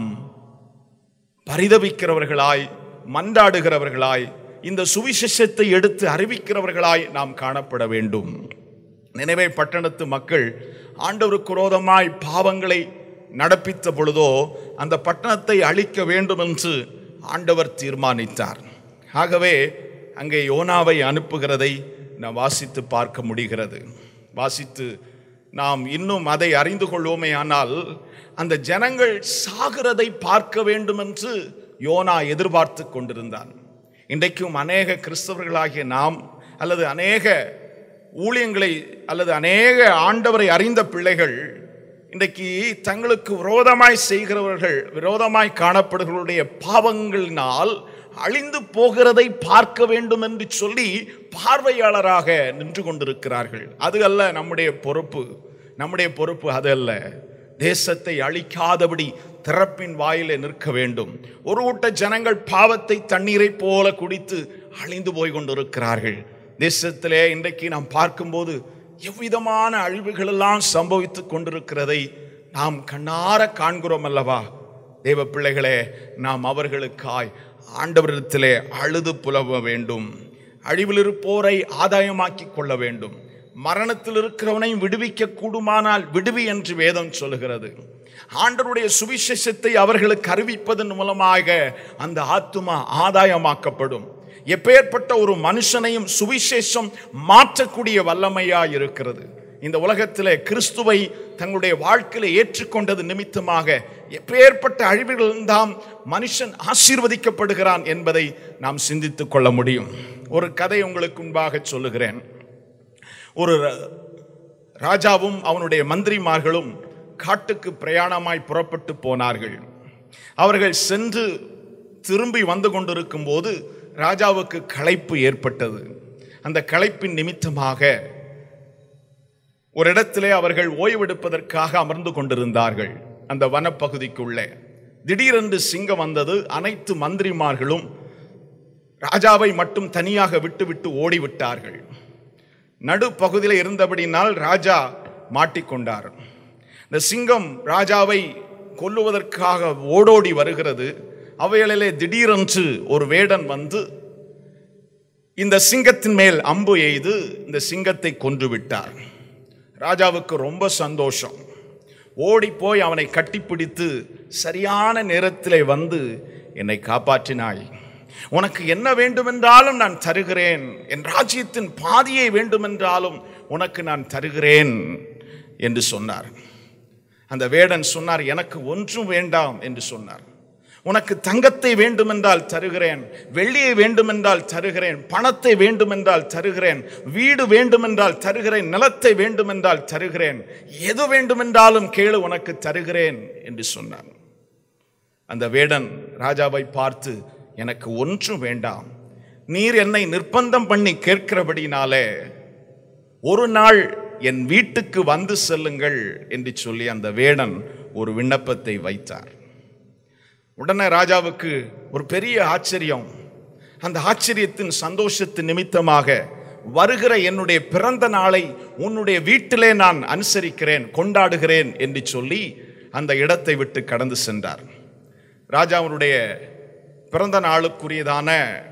பரிதவிக்கிறவர்களாய் மன்றாடுகிறவர்களாய் இந்த சுவிசேஷத்தை எடுத்து அறிவிக்கிறவர்களாய் நாம் காணப்பட வேண்டும் நினைவே பட்டணத்து மக்கள் ஆண்டவருக்கு விரோதமாய் பாவங்களை நடப்பித்த பொழுதோ அந்த பட்டணத்தை அழிக்க வேண்டும் என்று ஆண்டவர் தீர்மானித்தார் ஆகவே அங்கே யோனாவை அனுப்புகிறதை நாம் வாசித்து பார்க்க முடிகிறது வாசித்து நாம் இன்னும் அதை அறிந்து கொள்வோமே ஆனால் அந்த ஜனங்கள் சாகிறதை பார்க்க வேண்டும் என்று யோனா எதிர்பார்த்து கொண்டிருந்தான் இன்றைக்கும் அநேக கிறிஸ்தவர்களாகிய நாம் அல்லது அநேக ஊழியங்களை அல்லது அநேக ஆண்டவரை அறிந்த பிள்ளைகள் இன்றைக்கு தங்களுக்கு விரோதமாய் செய்கிறவர்கள் விரோதமாய் காணப்படுகிறவருடைய பாவங்களினால் அழிந்து போகிறதை பார்க்க வேண்டும் என்று சொல்லி பார்வையாளராக நின்று கொண்டிருக்கிறார்கள் அது அல்ல நம்முடைய பொறுப்பு நம்முடைய பொறுப்பு அது அல்ல தேசத்தை அழிக்காதபடி திறப்பின் வாயிலே நிற்க வேண்டும் ஒரு கூட்ட ஜனங்கள் பாவத்தை தண்ணீரை போல குடித்து அழிந்து போய் கொண்டிருக்கிறார்கள் தேசத்திலே இன்றைக்கு நாம் பார்க்கும்போது எவ்விதமான அழிவுகள் எல்லாம் சம்பவித்து கொண்டிருக்கிறதை நாம் கண்ணார காண்கிறோம் அல்லவா தேவ பிள்ளைகளே நாம் அவர்களுக்காய் ஆண்டவரிடத்திலே அழுது புலவ வேண்டும் அழிவில் இருப்போரை ஆதாயமாக்கி கொள்ள வேண்டும் மரணத்தில் இருக்கிறவனை விடுவிக்க கூடுமானால் விடுவி என்று வேதம் சொல்லுகிறது ஆண்டவருடைய சுவிசேஷத்தை அவர்களுக்கு அறிவிப்பதன் மூலமாக அந்த ஆத்துமா ஆதாயமாக்கப்படும் எப்பேற்பட்ட ஒரு மனுஷனையும் சுவிசேஷம் மாற்றக்கூடிய வல்லமையா இருக்கிறது இந்த உலகத்திலே கிறிஸ்துவை தங்களுடைய வாழ்க்கையில ஏற்றுக்கொண்டது நிமித்தமாக எப்பேற்பட்ட அழிவுகள் தாம் மனுஷன் ஆசீர்வதிக்கப்படுகிறான் என்பதை நாம் சிந்தித்துக் கொள்ள முடியும் ஒரு கதை உங்களுக்கு முன்பாக சொல்லுகிறேன் ஒரு ராஜாவும் அவனுடைய மந்திரிமார்களும் காட்டுக்கு பிரயாணமாய் புறப்பட்டு போனார்கள் அவர்கள் சென்று திரும்பி வந்து கொண்டிருக்கும் போது ராஜாவுக்கு களைப்பு ஏற்பட்டது அந்த களைப்பின் நிமித்தமாக ஒரு இடத்திலே அவர்கள் ஓய்வெடுப்பதற்காக அமர்ந்து கொண்டிருந்தார்கள் அந்த வனப்பகுதிக்குள்ளே திடீரென்று சிங்கம் வந்தது அனைத்து மந்திரிமார்களும் ராஜாவை மட்டும் தனியாக விட்டுவிட்டு ஓடிவிட்டார்கள் நடுப்பகுதியில் இருந்தபடினால் ராஜா மாட்டிக்கொண்டார் இந்த சிங்கம் ராஜாவை கொல்லுவதற்காக ஓடோடி வருகிறது அவைகளிலே திடீரென்று ஒரு வேடன் வந்து இந்த சிங்கத்தின் மேல் அம்பு எய்து இந்த சிங்கத்தை கொன்று விட்டார் ராஜாவுக்கு ரொம்ப சந்தோஷம் ஓடி போய் அவனை கட்டிப்பிடித்து சரியான நேரத்திலே வந்து என்னை காப்பாற்றினாய் உனக்கு என்ன வேண்டுமென்றாலும் நான் தருகிறேன் என் ராஜ்யத்தின் பாதியை வேண்டுமென்றாலும் உனக்கு நான் தருகிறேன் என்று சொன்னார் அந்த வேடன் சொன்னார் எனக்கு ஒன்றும் வேண்டாம் என்று சொன்னார் உனக்கு தங்கத்தை வேண்டுமென்றால் தருகிறேன் வெள்ளியை வேண்டுமென்றால் தருகிறேன் பணத்தை வேண்டுமென்றால் தருகிறேன் வீடு வேண்டுமென்றால் தருகிறேன் நிலத்தை வேண்டுமென்றால் தருகிறேன் எது வேண்டுமென்றாலும் கேளு உனக்கு தருகிறேன் என்று சொன்னான் அந்த வேடன் ராஜாவை பார்த்து எனக்கு ஒன்றும் வேண்டாம் நீர் என்னை நிர்பந்தம் பண்ணி கேட்கிறபடினாலே ஒரு நாள் என் வீட்டுக்கு வந்து செல்லுங்கள் என்று சொல்லி அந்த வேடன் ஒரு விண்ணப்பத்தை வைத்தார் உடனே ராஜாவுக்கு ஒரு பெரிய ஆச்சரியம் அந்த ஆச்சரியத்தின் சந்தோஷத்தின் நிமித்தமாக வருகிற என்னுடைய பிறந்த நாளை உன்னுடைய வீட்டிலே நான் அனுசரிக்கிறேன் கொண்டாடுகிறேன் என்று சொல்லி அந்த இடத்தை விட்டு கடந்து சென்றார் ராஜாவுடைய பிறந்த நாளுக்குரியதான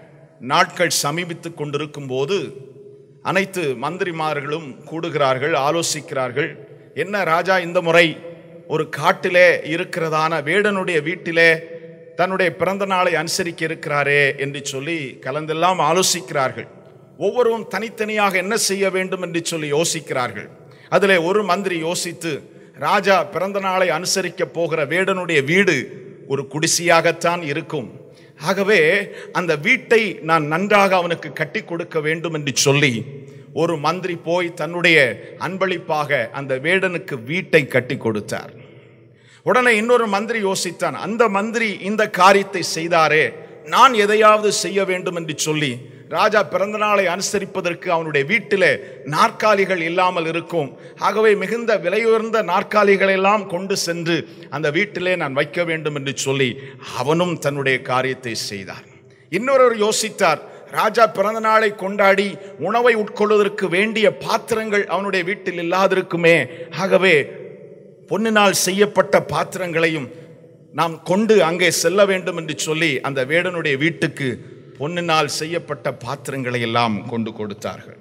நாட்கள் சமீபித்துக் கொண்டிருக்கும் போது அனைத்து மந்திரிமார்களும் கூடுகிறார்கள் ஆலோசிக்கிறார்கள் என்ன ராஜா இந்த முறை ஒரு காட்டிலே இருக்கிறதான வேடனுடைய வீட்டிலே தன்னுடைய பிறந்த நாளை அனுசரிக்க இருக்கிறாரே என்று சொல்லி கலந்தெல்லாம் ஆலோசிக்கிறார்கள் ஒவ்வொருவரும் தனித்தனியாக என்ன செய்ய வேண்டும் என்று சொல்லி யோசிக்கிறார்கள் அதிலே ஒரு மந்திரி யோசித்து ராஜா பிறந்த நாளை அனுசரிக்க போகிற வேடனுடைய வீடு ஒரு குடிசையாகத்தான் இருக்கும் ஆகவே அந்த வீட்டை நான் நன்றாக அவனுக்கு கட்டி கொடுக்க வேண்டும் என்று சொல்லி ஒரு மந்திரி போய் தன்னுடைய அன்பளிப்பாக அந்த வேடனுக்கு வீட்டை கட்டி கொடுத்தார் உடனே இன்னொரு மந்திரி யோசித்தான் அந்த மந்திரி இந்த காரியத்தை செய்தாரே நான் எதையாவது செய்ய வேண்டும் என்று சொல்லி ராஜா பிறந்த நாளை அனுசரிப்பதற்கு அவனுடைய வீட்டிலே நாற்காலிகள் இல்லாமல் இருக்கும் ஆகவே மிகுந்த விலையுயர்ந்த நாற்காலிகளை எல்லாம் கொண்டு சென்று அந்த வீட்டிலே நான் வைக்க வேண்டும் என்று சொல்லி அவனும் தன்னுடைய காரியத்தை செய்தார் இன்னொருவர் யோசித்தார் ராஜா பிறந்த நாளை கொண்டாடி உணவை உட்கொள்வதற்கு வேண்டிய பாத்திரங்கள் அவனுடைய வீட்டில் இல்லாதிருக்குமே ஆகவே பொன்னினால் செய்யப்பட்ட பாத்திரங்களையும் நாம் கொண்டு அங்கே செல்ல வேண்டும் என்று சொல்லி அந்த வேடனுடைய வீட்டுக்கு பொன்னினால் செய்யப்பட்ட பாத்திரங்களை எல்லாம் கொண்டு கொடுத்தார்கள்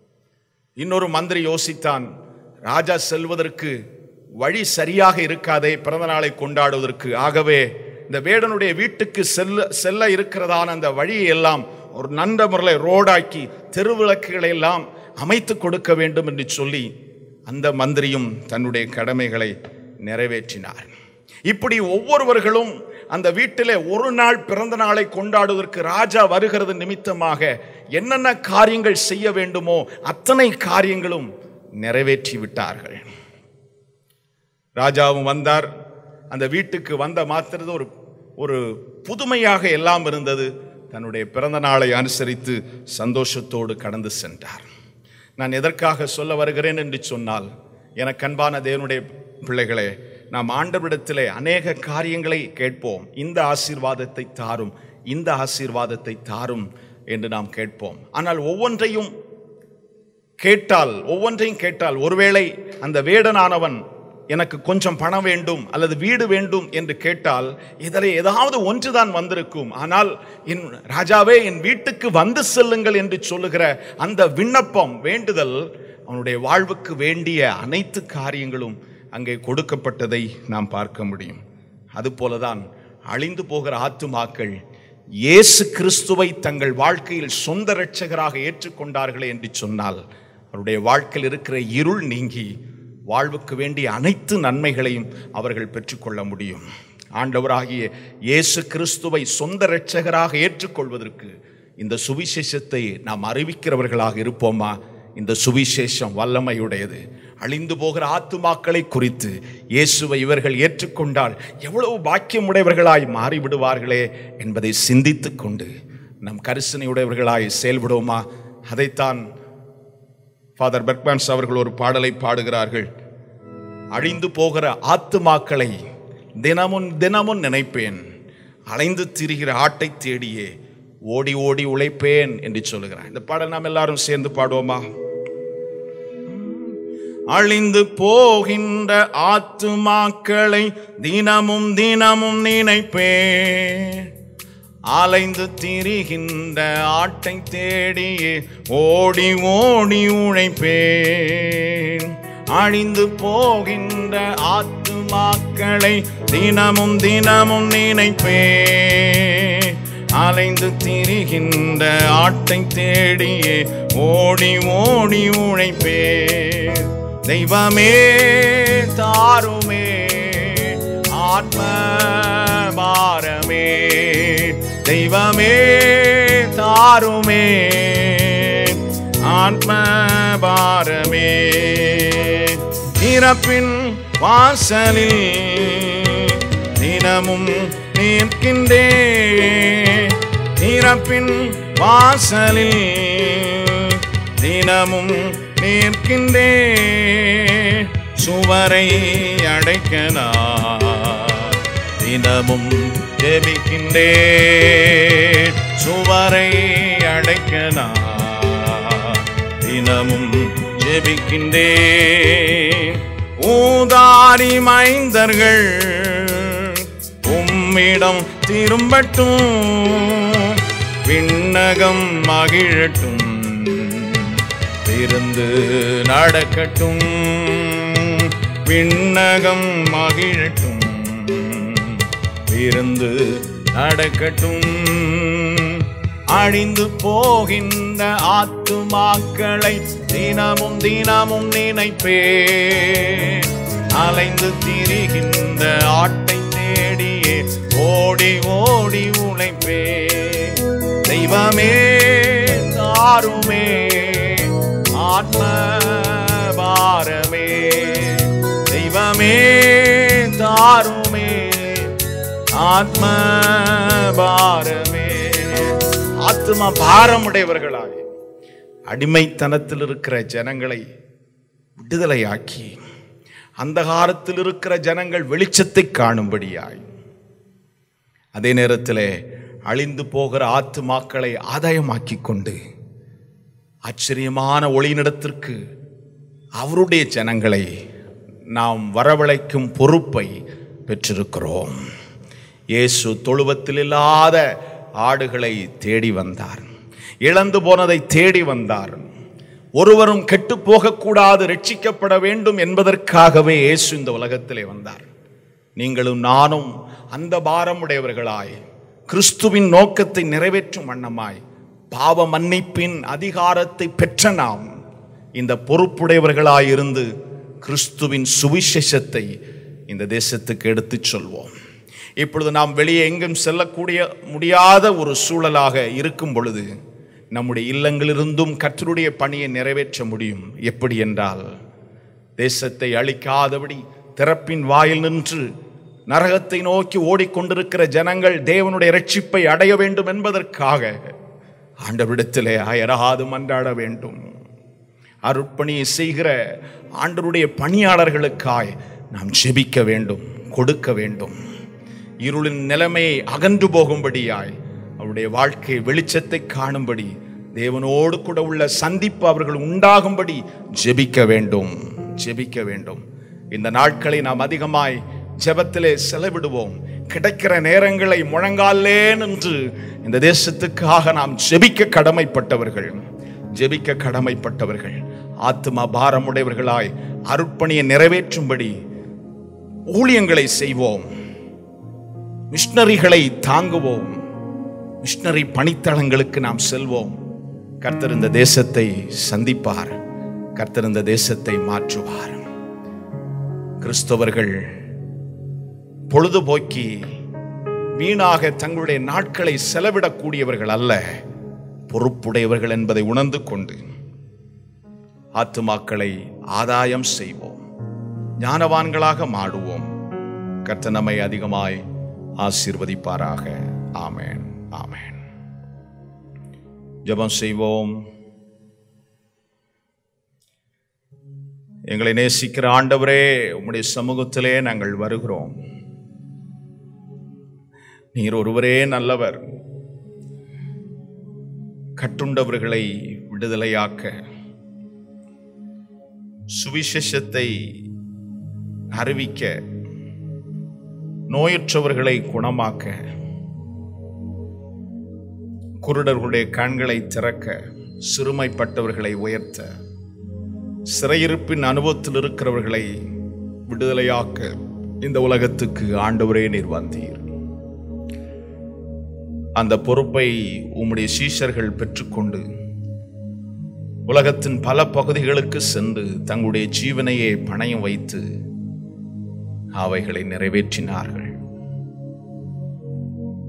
இன்னொரு மந்திரி யோசித்தான் ராஜா செல்வதற்கு வழி சரியாக இருக்காதே பிறந்த நாளை கொண்டாடுவதற்கு ஆகவே இந்த வேடனுடைய வீட்டுக்கு செல்ல செல்ல இருக்கிறதான அந்த வழியை எல்லாம் ஒரு நன்ற முறையில் ரோடாக்கி தெருவிளக்குகளை எல்லாம் அமைத்து கொடுக்க வேண்டும் என்று சொல்லி அந்த மந்திரியும் தன்னுடைய கடமைகளை நிறைவேற்றினார் இப்படி ஒவ்வொருவர்களும் அந்த வீட்டிலே ஒரு நாள் பிறந்த நாளை கொண்டாடுவதற்கு ராஜா வருகிறது நிமித்தமாக என்னென்ன காரியங்கள் செய்ய வேண்டுமோ அத்தனை காரியங்களும் நிறைவேற்றி விட்டார்கள் ராஜாவும் வந்தார் அந்த வீட்டுக்கு வந்த மாத்திரது ஒரு ஒரு புதுமையாக எல்லாம் இருந்தது தன்னுடைய பிறந்த நாளை அனுசரித்து சந்தோஷத்தோடு கடந்து சென்றார் நான் எதற்காக சொல்ல வருகிறேன் என்று சொன்னால் எனக்கு அன்பான தேவனுடைய பிள்ளைகளே நாம் ஆண்டவரிடத்திலே அநேக காரியங்களை கேட்போம் இந்த ஆசீர்வாதத்தை தாரும் இந்த ஆசீர்வாதத்தை தாரும் என்று நாம் கேட்போம் ஆனால் ஒவ்வொன்றையும் கேட்டால் ஒவ்வொன்றையும் கேட்டால் ஒருவேளை அந்த வேடனானவன் எனக்கு கொஞ்சம் பணம் வேண்டும் அல்லது வீடு வேண்டும் என்று கேட்டால் இதில் ஏதாவது ஒன்றுதான் வந்திருக்கும் ஆனால் என் ராஜாவே என் வீட்டுக்கு வந்து செல்லுங்கள் என்று சொல்லுகிற அந்த விண்ணப்பம் வேண்டுதல் அவனுடைய வாழ்வுக்கு வேண்டிய அனைத்து காரியங்களும் அங்கே கொடுக்கப்பட்டதை நாம் பார்க்க முடியும் அதுபோலதான் அழிந்து போகிற ஆத்துமாக்கள் இயேசு கிறிஸ்துவை தங்கள் வாழ்க்கையில் சொந்த இரட்சகராக ஏற்றுக்கொண்டார்களே என்று சொன்னால் அவருடைய வாழ்க்கையில் இருக்கிற இருள் நீங்கி வாழ்வுக்கு வேண்டிய அனைத்து நன்மைகளையும் அவர்கள் பெற்றுக்கொள்ள முடியும் ஆண்டவராகிய இயேசு கிறிஸ்துவை சொந்த இரட்சகராக ஏற்றுக்கொள்வதற்கு இந்த சுவிசேஷத்தை நாம் அறிவிக்கிறவர்களாக இருப்போமா இந்த சுவிசேஷம் வல்லமையுடையது அழிந்து போகிற ஆத்துமாக்களை குறித்து இயேசுவை இவர்கள் ஏற்றுக்கொண்டால் எவ்வளவு பாக்கியமுடையவர்களாய் மாறிவிடுவார்களே என்பதை சிந்தித்துக் கொண்டு நம் கரிசனையுடையவர்களாய் செயல்படுவோமா அதைத்தான் ஃபாதர் பெர்க்மான்ஸ் அவர்கள் ஒரு பாடலை பாடுகிறார்கள் அழிந்து போகிற ஆத்துமாக்களை தினமும் தினமும் நினைப்பேன் அலைந்து திரிகிற ஆட்டை தேடியே ஓடி ஓடி உழைப்பேன் என்று சொல்லுகிறான் இந்த பாடல் நாம் எல்லாரும் சேர்ந்து பாடுவோமா அழிந்து போகின்ற ஆத்துமாக்களை தினமும் தினமும் நினைப்பேன் அலைந்து திரிகின்ற ஆட்டை தேடியே ஓடி ஓடி உழைப்பேன் அழிந்து போகின்ற ஆத்துமாக்களை தினமும் தினமும் நினைப்பேன் அலைந்து திரிகின்ற ஆட்டை தேடியே ஓடி ஓடி உழைப்பேன் தெய்வமே தாருமே ஆத்ம பாரமே தெய்வமே தாருமே ஆத்ம பாரமே இறப்பின் வாசலில் தினமும் நிற்கின்றே இறப்பின் வாசலில் தினமும் நிற்கின்றே சுவரை அடைக்கனா தினமும் ஜெபிக்கின்றே சுவரை அடைக்கனா தினமும் ஜெபிக்கின்றே ஊதாரி மைந்தர்கள் உம்மிடம் திரும்பட்டும் விண்ணகம் மகிழட்டும் விருந்து நடக்கட்டும் விண்ணகம் மகிழட்டும் விருந்து நடக்கட்டும் அழிந்து போகின்ற ஆத்துமாக்களை தினமும் தினமும் நினைப்பே அலைந்து திரிகின்ற ஆட்டை தேடியே ஓடி ஓடி உழைப்பே தெய்வமே தாருமே ஆத்ம பாரமே தெய்வமே தாருமே ஆத்ம பாரமே ஆத்ம பாரமுடையவர்களாய் அடிமைத்தனத்தில் இருக்கிற ஜனங்களை விடுதலையாக்கி அந்தகாரத்தில் இருக்கிற ஜனங்கள் வெளிச்சத்தை காணும்படியாய் அதே நேரத்தில் அழிந்து போகிற ஆத்துமாக்களை ஆதாயமாக்கி கொண்டு ஆச்சரியமான ஒளியினிடத்திற்கு அவருடைய ஜனங்களை நாம் வரவழைக்கும் பொறுப்பை பெற்றிருக்கிறோம் இயேசு தொழுவத்தில் இல்லாத ஆடுகளை தேடி வந்தார் இழந்து போனதை தேடி வந்தார் ஒருவரும் கெட்டு போகக்கூடாது ரட்சிக்கப்பட வேண்டும் என்பதற்காகவே இயேசு இந்த உலகத்திலே வந்தார் நீங்களும் நானும் அந்த பாரமுடையவர்களாய் கிறிஸ்துவின் நோக்கத்தை நிறைவேற்றும் வண்ணமாய் பாவ மன்னிப்பின் அதிகாரத்தை பெற்ற நாம் இந்த பொறுப்புடையவர்களாய் இருந்து கிறிஸ்துவின் சுவிசேஷத்தை இந்த தேசத்துக்கு எடுத்துச் சொல்வோம் இப்பொழுது நாம் வெளியே எங்கும் செல்லக்கூடிய முடியாத ஒரு சூழலாக இருக்கும் பொழுது நம்முடைய இல்லங்களிலிருந்தும் கர்த்தருடைய பணியை நிறைவேற்ற முடியும் எப்படி என்றால் தேசத்தை அழிக்காதபடி திறப்பின் வாயில் நின்று நரகத்தை நோக்கி ஓடிக்கொண்டிருக்கிற ஜனங்கள் தேவனுடைய ரட்சிப்பை அடைய வேண்டும் என்பதற்காக ஆண்டவரிடத்திலே அயராது மன்றாட வேண்டும் அருட்பணியை செய்கிற ஆண்டவருடைய பணியாளர்களுக்காய் நாம் ஜெபிக்க வேண்டும் கொடுக்க வேண்டும் இருளின் நிலைமையை அகன்று போகும்படியாய் அவருடைய வாழ்க்கை வெளிச்சத்தை காணும்படி தேவனோடு கூட உள்ள சந்திப்பு அவர்கள் உண்டாகும்படி ஜெபிக்க வேண்டும் ஜெபிக்க வேண்டும் இந்த நாட்களை நாம் அதிகமாய் ஜெபத்திலே செலவிடுவோம் கிடைக்கிற நேரங்களை முழங்காலே நின்று இந்த தேசத்துக்காக நாம் ஜெபிக்க கடமைப்பட்டவர்கள் ஜெபிக்க கடமைப்பட்டவர்கள் ஆத்மா பாரமுடையவர்களாய் அருட்பணியை நிறைவேற்றும்படி ஊழியங்களை செய்வோம் மிஷனரிகளை தாங்குவோம் மிஷனரி பணித்தளங்களுக்கு நாம் செல்வோம் கர்த்தர் இந்த தேசத்தை சந்திப்பார் கர்த்தர் இந்த தேசத்தை மாற்றுவார் கிறிஸ்தவர்கள் பொழுதுபோக்கி வீணாக தங்களுடைய நாட்களை செலவிடக்கூடியவர்கள் அல்ல பொறுப்புடையவர்கள் என்பதை உணர்ந்து கொண்டு ஆத்துமாக்களை ஆதாயம் செய்வோம் ஞானவான்களாக மாடுவோம் கர்த்தர் நம்மை அதிகமாய் ஆசீர்வதிப்பாராக ஆமென் ஆமென் ஜெபம் செய்வோம் எங்களை நேசிக்கிற ஆண்டவரே உம்முடைய சமூகத்திலே நாங்கள் வருகிறோம் நீர் ஒருவரே நல்லவர் கட்டுண்டவர்களை விடுதலையாக்க சுவிசேஷத்தை அறிவிக்க நோயற்றவர்களை குணமாக்க குருடர்களுடைய கண்களை திறக்க சிறுமைப்பட்டவர்களை உயர்த்த சிறையிருப்பின் அனுபவத்தில் இருக்கிறவர்களை விடுதலையாக்க இந்த உலகத்துக்கு ஆண்டவரே நீர் வந்தீர் அந்த பொறுப்பை உம்முடைய சீஷர்கள் பெற்றுக்கொண்டு உலகத்தின் பல பகுதிகளுக்கு சென்று தங்களுடைய ஜீவனையே பணயம் வைத்து அவைகளை நிறைவேற்றினார்கள்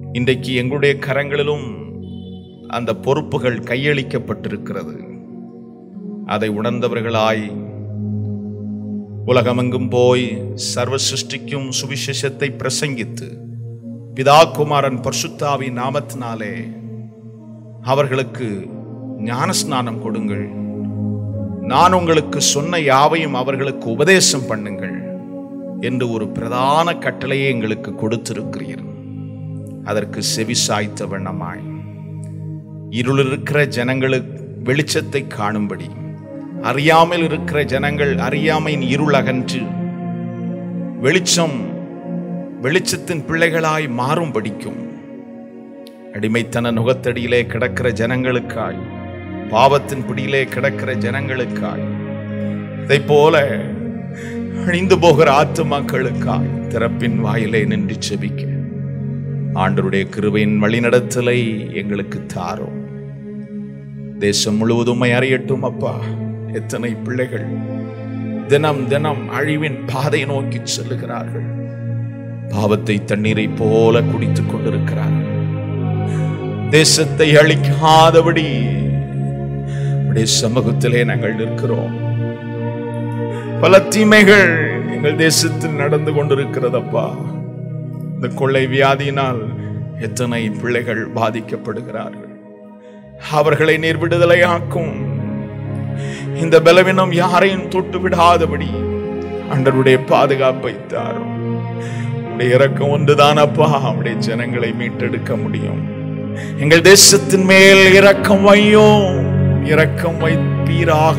இன்றைக்கு எங்களுடைய கரங்களிலும் அந்த பொறுப்புகள் கையளிக்கப்பட்டிருக்கிறது அதை உணர்ந்தவர்களாய் உலகமெங்கும் போய் சர்வ சிருஷ்டிக்கும் சுவிசேஷத்தை பிரசங்கித்து பிதா குமாரன் பர்சுத்தாவி நாமத்தினாலே அவர்களுக்கு ஞானஸ்நானம் கொடுங்கள் நான் உங்களுக்கு சொன்ன யாவையும் அவர்களுக்கு உபதேசம் பண்ணுங்கள் என்று ஒரு பிரதான கட்டளையை எங்களுக்கு கொடுத்திருக்கிறீர் அதற்கு செவி சாய்த்த வண்ணமாய் இருள் இருக்கிற ஜனங்களுக்கு வெளிச்சத்தை காணும்படி அறியாமல் இருக்கிற ஜனங்கள் அறியாமையின் இருள் அகன்று வெளிச்சம் வெளிச்சத்தின் பிள்ளைகளாய் மாறும் படிக்கும் அடிமைத்தன நுகத்தடியிலே கிடக்கிற ஜனங்களுக்காய் பாவத்தின் பிடியிலே கிடக்கிற ஜனங்களுக்காய் இதைப் போல அழிந்து போகிற ஆத்துமாக்களுக்காய் திறப்பின் வாயிலே நின்று செபிக்க ஆண்டருடைய கிருபையின் வழிநடத்தலை எங்களுக்கு தாரும் தேசம் முழுவதும் அறியட்டும் அப்பா எத்தனை பிள்ளைகள் தினம் தினம் அழிவின் பாதை நோக்கி செல்லுகிறார்கள் பாவத்தை தண்ணீரை போல குடித்துக் கொண்டிருக்கிறார்கள் தேசத்தை அழிக்காதபடி உடைய சமூகத்திலே நாங்கள் நிற்கிறோம் பல தீமைகள் எங்கள் தேசத்தில் நடந்து கொண்டிருக்கிறதப்பா இந்த கொள்ளை வியாதியினால் எத்தனை பிள்ளைகள் பாதிக்கப்படுகிறார்கள் அவர்களை நீர் விடுதலையாக்கும் இந்த பலவீனம் யாரையும் தொட்டு விடாதபடி அண்டருடைய பாதுகாப்பை தாரும் உடைய இறக்கம் ஒன்றுதான் அப்பா அவருடைய ஜனங்களை மீட்டெடுக்க முடியும் எங்கள் தேசத்தின் மேல் இரக்கம் வையும் இரக்கம் வைப்பீராக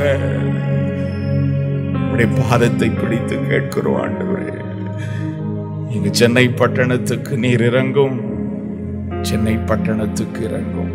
உடைய பாதத்தை பிடித்து கேட்கிறோம் ஆண்டவரே இங்கு சென்னை பட்டணத்துக்கு நீர் இறங்கும் சென்னை பட்டணத்துக்கு இறங்கும்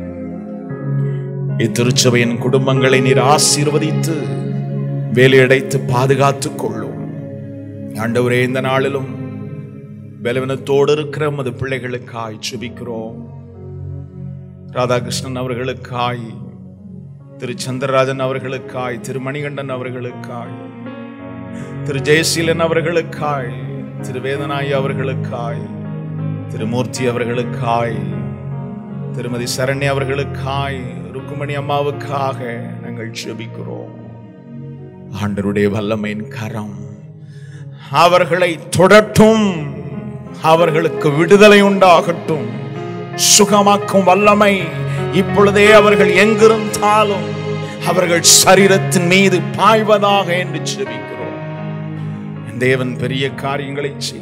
இத்திருச்சபையின் குடும்பங்களை நீர் ஆசீர்வதித்து வேலையடைத்து பாதுகாத்துக் கொள்ளும் ஆண்டவரே இந்த நாளிலும் பலவீனத்தோடு இருக்கிற மது பிள்ளைகளுக்காய் சுபிக்கிறோம் ராதாகிருஷ்ணன் அவர்களுக்காய் திரு சந்திரராஜன் அவர்களுக்காய் திரு மணிகண்டன் அவர்களுக்காய் திரு ஜெயசீலன் அவர்களுக்காய் திரு வேதனாய் அவர்களுக்காய் திருமூர்த்தி அவர்களுக்காய் திருமதி சரண்யா அவர்களுக்காய் ருக்குமணி அம்மாவுக்காக நாங்கள் ஜெபிக்கிறோம் ஆண்டருடைய வல்லமையின் கரம் அவர்களை தொடட்டும் அவர்களுக்கு விடுதலை உண்டாகட்டும் சுகமாக்கும் வல்லமை இப்பொழுதே அவர்கள் எங்கிருந்தாலும் அவர்கள் சரீரத்தின் மீது பாய்வதாக என்று ஜெபிக்கிறோம் என் தேவன் பெரிய காரியங்களை செய்யும்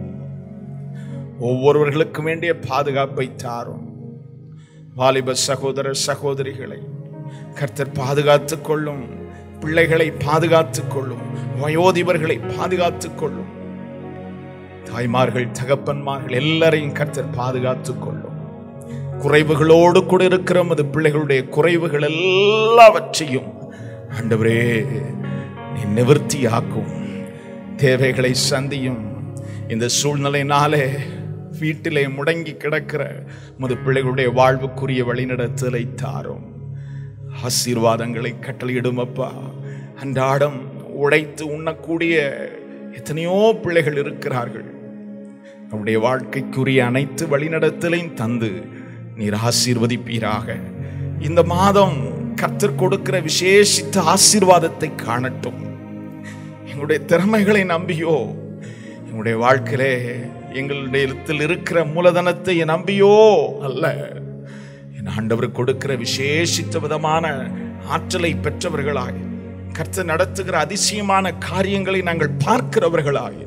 ஒவ்வொருவர்களுக்கும் வேண்டிய பாதுகாப்பை தாரும் வாலிப சகோதர சகோதரிகளை கர்த்தர் பாதுகாத்துக் கொள்ளும் பிள்ளைகளை பாதுகாத்துக் கொள்ளும் வயோதிபர்களை பாதுகாத்துக் கொள்ளும் தாய்மார்கள் தகப்பன்மார்கள் எல்லாரையும் கர்த்தர் பாதுகாத்துக் கொள்ளும் குறைவுகளோடு கூட இருக்கிற மது பிள்ளைகளுடைய குறைவுகள் எல்லாவற்றையும் ஆண்டவரே நீ நிவர்த்தியாக்கும் தேவைகளை சந்தியும் இந்த சூழ்நிலையினாலே வீட்டிலே முடங்கி கிடக்கிற மது பிள்ளைகளுடைய வாழ்வுக்குரிய வழிநடத்தலை தாரும் ஆசீர்வாதங்களை கட்டளையிடும் அப்பா அன்றாடம் உழைத்து உண்ணக்கூடிய எத்தனையோ பிள்ளைகள் இருக்கிறார்கள் அவருடைய வாழ்க்கைக்குரிய அனைத்து வழிநடத்தலையும் தந்து நீர் ஆசீர்வதிப்பீராக இந்த மாதம் கர்த்தர் கொடுக்கிற விசேஷித்த ஆசீர்வாதத்தை காணட்டும் எங்களுடைய திறமைகளை நம்பியோ எங்களுடைய வாழ்க்கையிலே எங்களுடைய இடத்தில் இருக்கிற மூலதனத்தை நம்பியோ அல்ல என் ஆண்டவர் கொடுக்கிற விசேஷித்த விதமான ஆற்றலை பெற்றவர்களாய் கர்த்தர் நடத்துகிற அதிசயமான காரியங்களை நாங்கள் பார்க்கிறவர்களாய்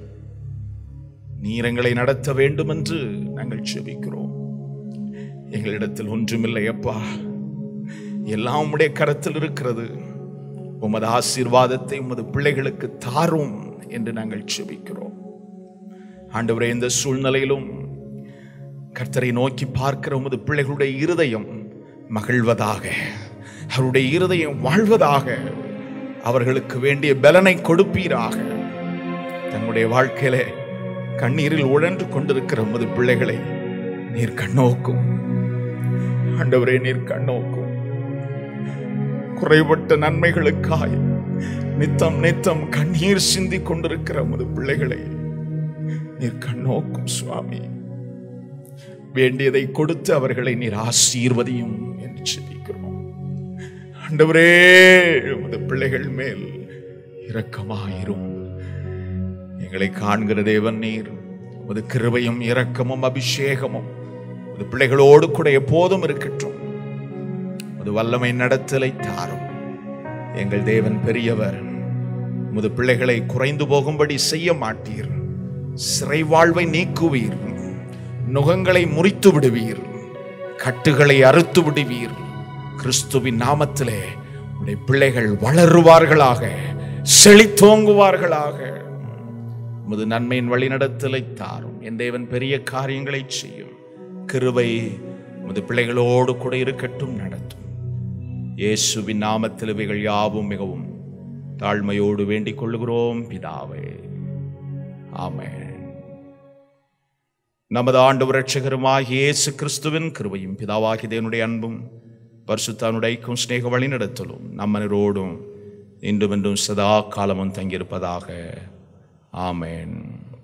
நீர் எங்களை நடத்த வேண்டும் என்று நாங்கள் செபிக்கிறோம் எங்களிடத்தில் ஒன்றுமில்லை அப்பா எல்லாம் உம்முடைய கரத்தில் இருக்கிறது உமது ஆசீர்வாதத்தை உமது பிள்ளைகளுக்கு தாரும் என்று நாங்கள் செபிக்கிறோம் ஆண்டவரே இந்த சூழ்நிலையிலும் கர்த்தரை நோக்கி பார்க்கிற உமது பிள்ளைகளுடைய இருதயம் மகிழ்வதாக அவருடைய இருதயம் வாழ்வதாக அவர்களுக்கு வேண்டிய பலனை கொடுப்பீராக தங்களுடைய வாழ்க்கையிலே கண்ணீரில் உழன்று கொண்டிருக்கிற உமது பிள்ளைகளை நீர் கண்ணோக்கும் ஆண்டவரே நீர் கண்ணோக்கும் குறைபட்ட நன்மைகளுக்காய் நித்தம் நித்தம் கண்ணீர் சிந்தி கொண்டிருக்கிற உமது பிள்ளைகளை நீர் கண்ணோக்கும் சுவாமி வேண்டியதை கொடுத்து அவர்களை நீர் ஆசீர்வதியும் என்று சிந்திக்கிறோம் ஆண்டவரே உமது பிள்ளைகள் மேல் இரக்கமாயிரும் எங்களை காண்கிற தேவன் நீர் உமது கிருபையும் இரக்கமும் அபிஷேகமும் உமது பிள்ளைகளோடு கூட எப்போதும் இருக்கட்டும் உமது வல்லமை நடத்தலை தாரும் எங்கள் தேவன் பெரியவர் உமது பிள்ளைகளை குறைந்து போகும்படி செய்ய மாட்டீர் சிறை வாழ்வை நீக்குவீர் நுகங்களை முறித்து விடுவீர் கட்டுகளை அறுத்து விடுவீர் கிறிஸ்துவின் நாமத்திலே உடைய பிள்ளைகள் வளருவார்களாக செழித்தோங்குவார்களாக உமது நன்மையின் வழிநடத்தலை தாரும் என் தேவன் பெரிய காரியங்களை செய்யும் கிருபை உமது பிள்ளைகளோடு கூட இருக்கட்டும் நடத்தும் இயேசுவின் நாமத்தில் இவைகள் யாவும் மிகவும் தாழ்மையோடு வேண்டிக் கொள்ளுகிறோம் பிதாவே ஆமென் நமது ஆண்டு ரட்சகருமாகிய இயேசு கிறிஸ்துவின் கிருபையும் பிதாவாகிய தேவனுடைய அன்பும் பரிசுத்தானுடைக்கும் சிநேக வழிநடத்தலும் நம்மனரோடும் இன்றும் என்றும் சதா காலமும் தங்கியிருப்பதாக ஆமென்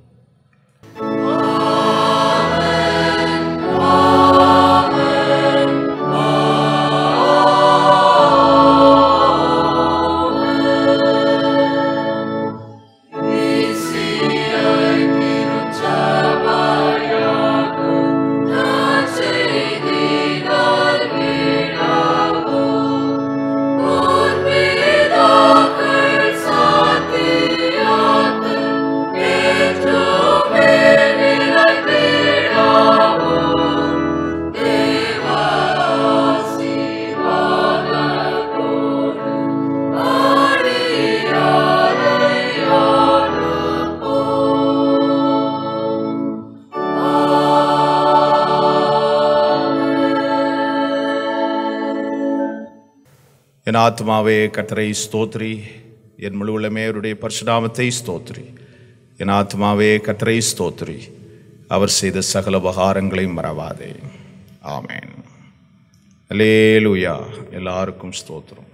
என் ஆத்மாவே கத்தரை ஸ்தோத்ரி என் முழு உள்ளமே அவருடைய பரிசுநாமத்தை ஸ்தோத்ரி என் ஆத்மாவே கத்தரை ஸ்தோத்ரி அவர் செய்த சகல உபகாரங்களையும் மறவாதே ஆமென் அல்லேலூயா எல்லாருக்கும் ஸ்தோத்திரம்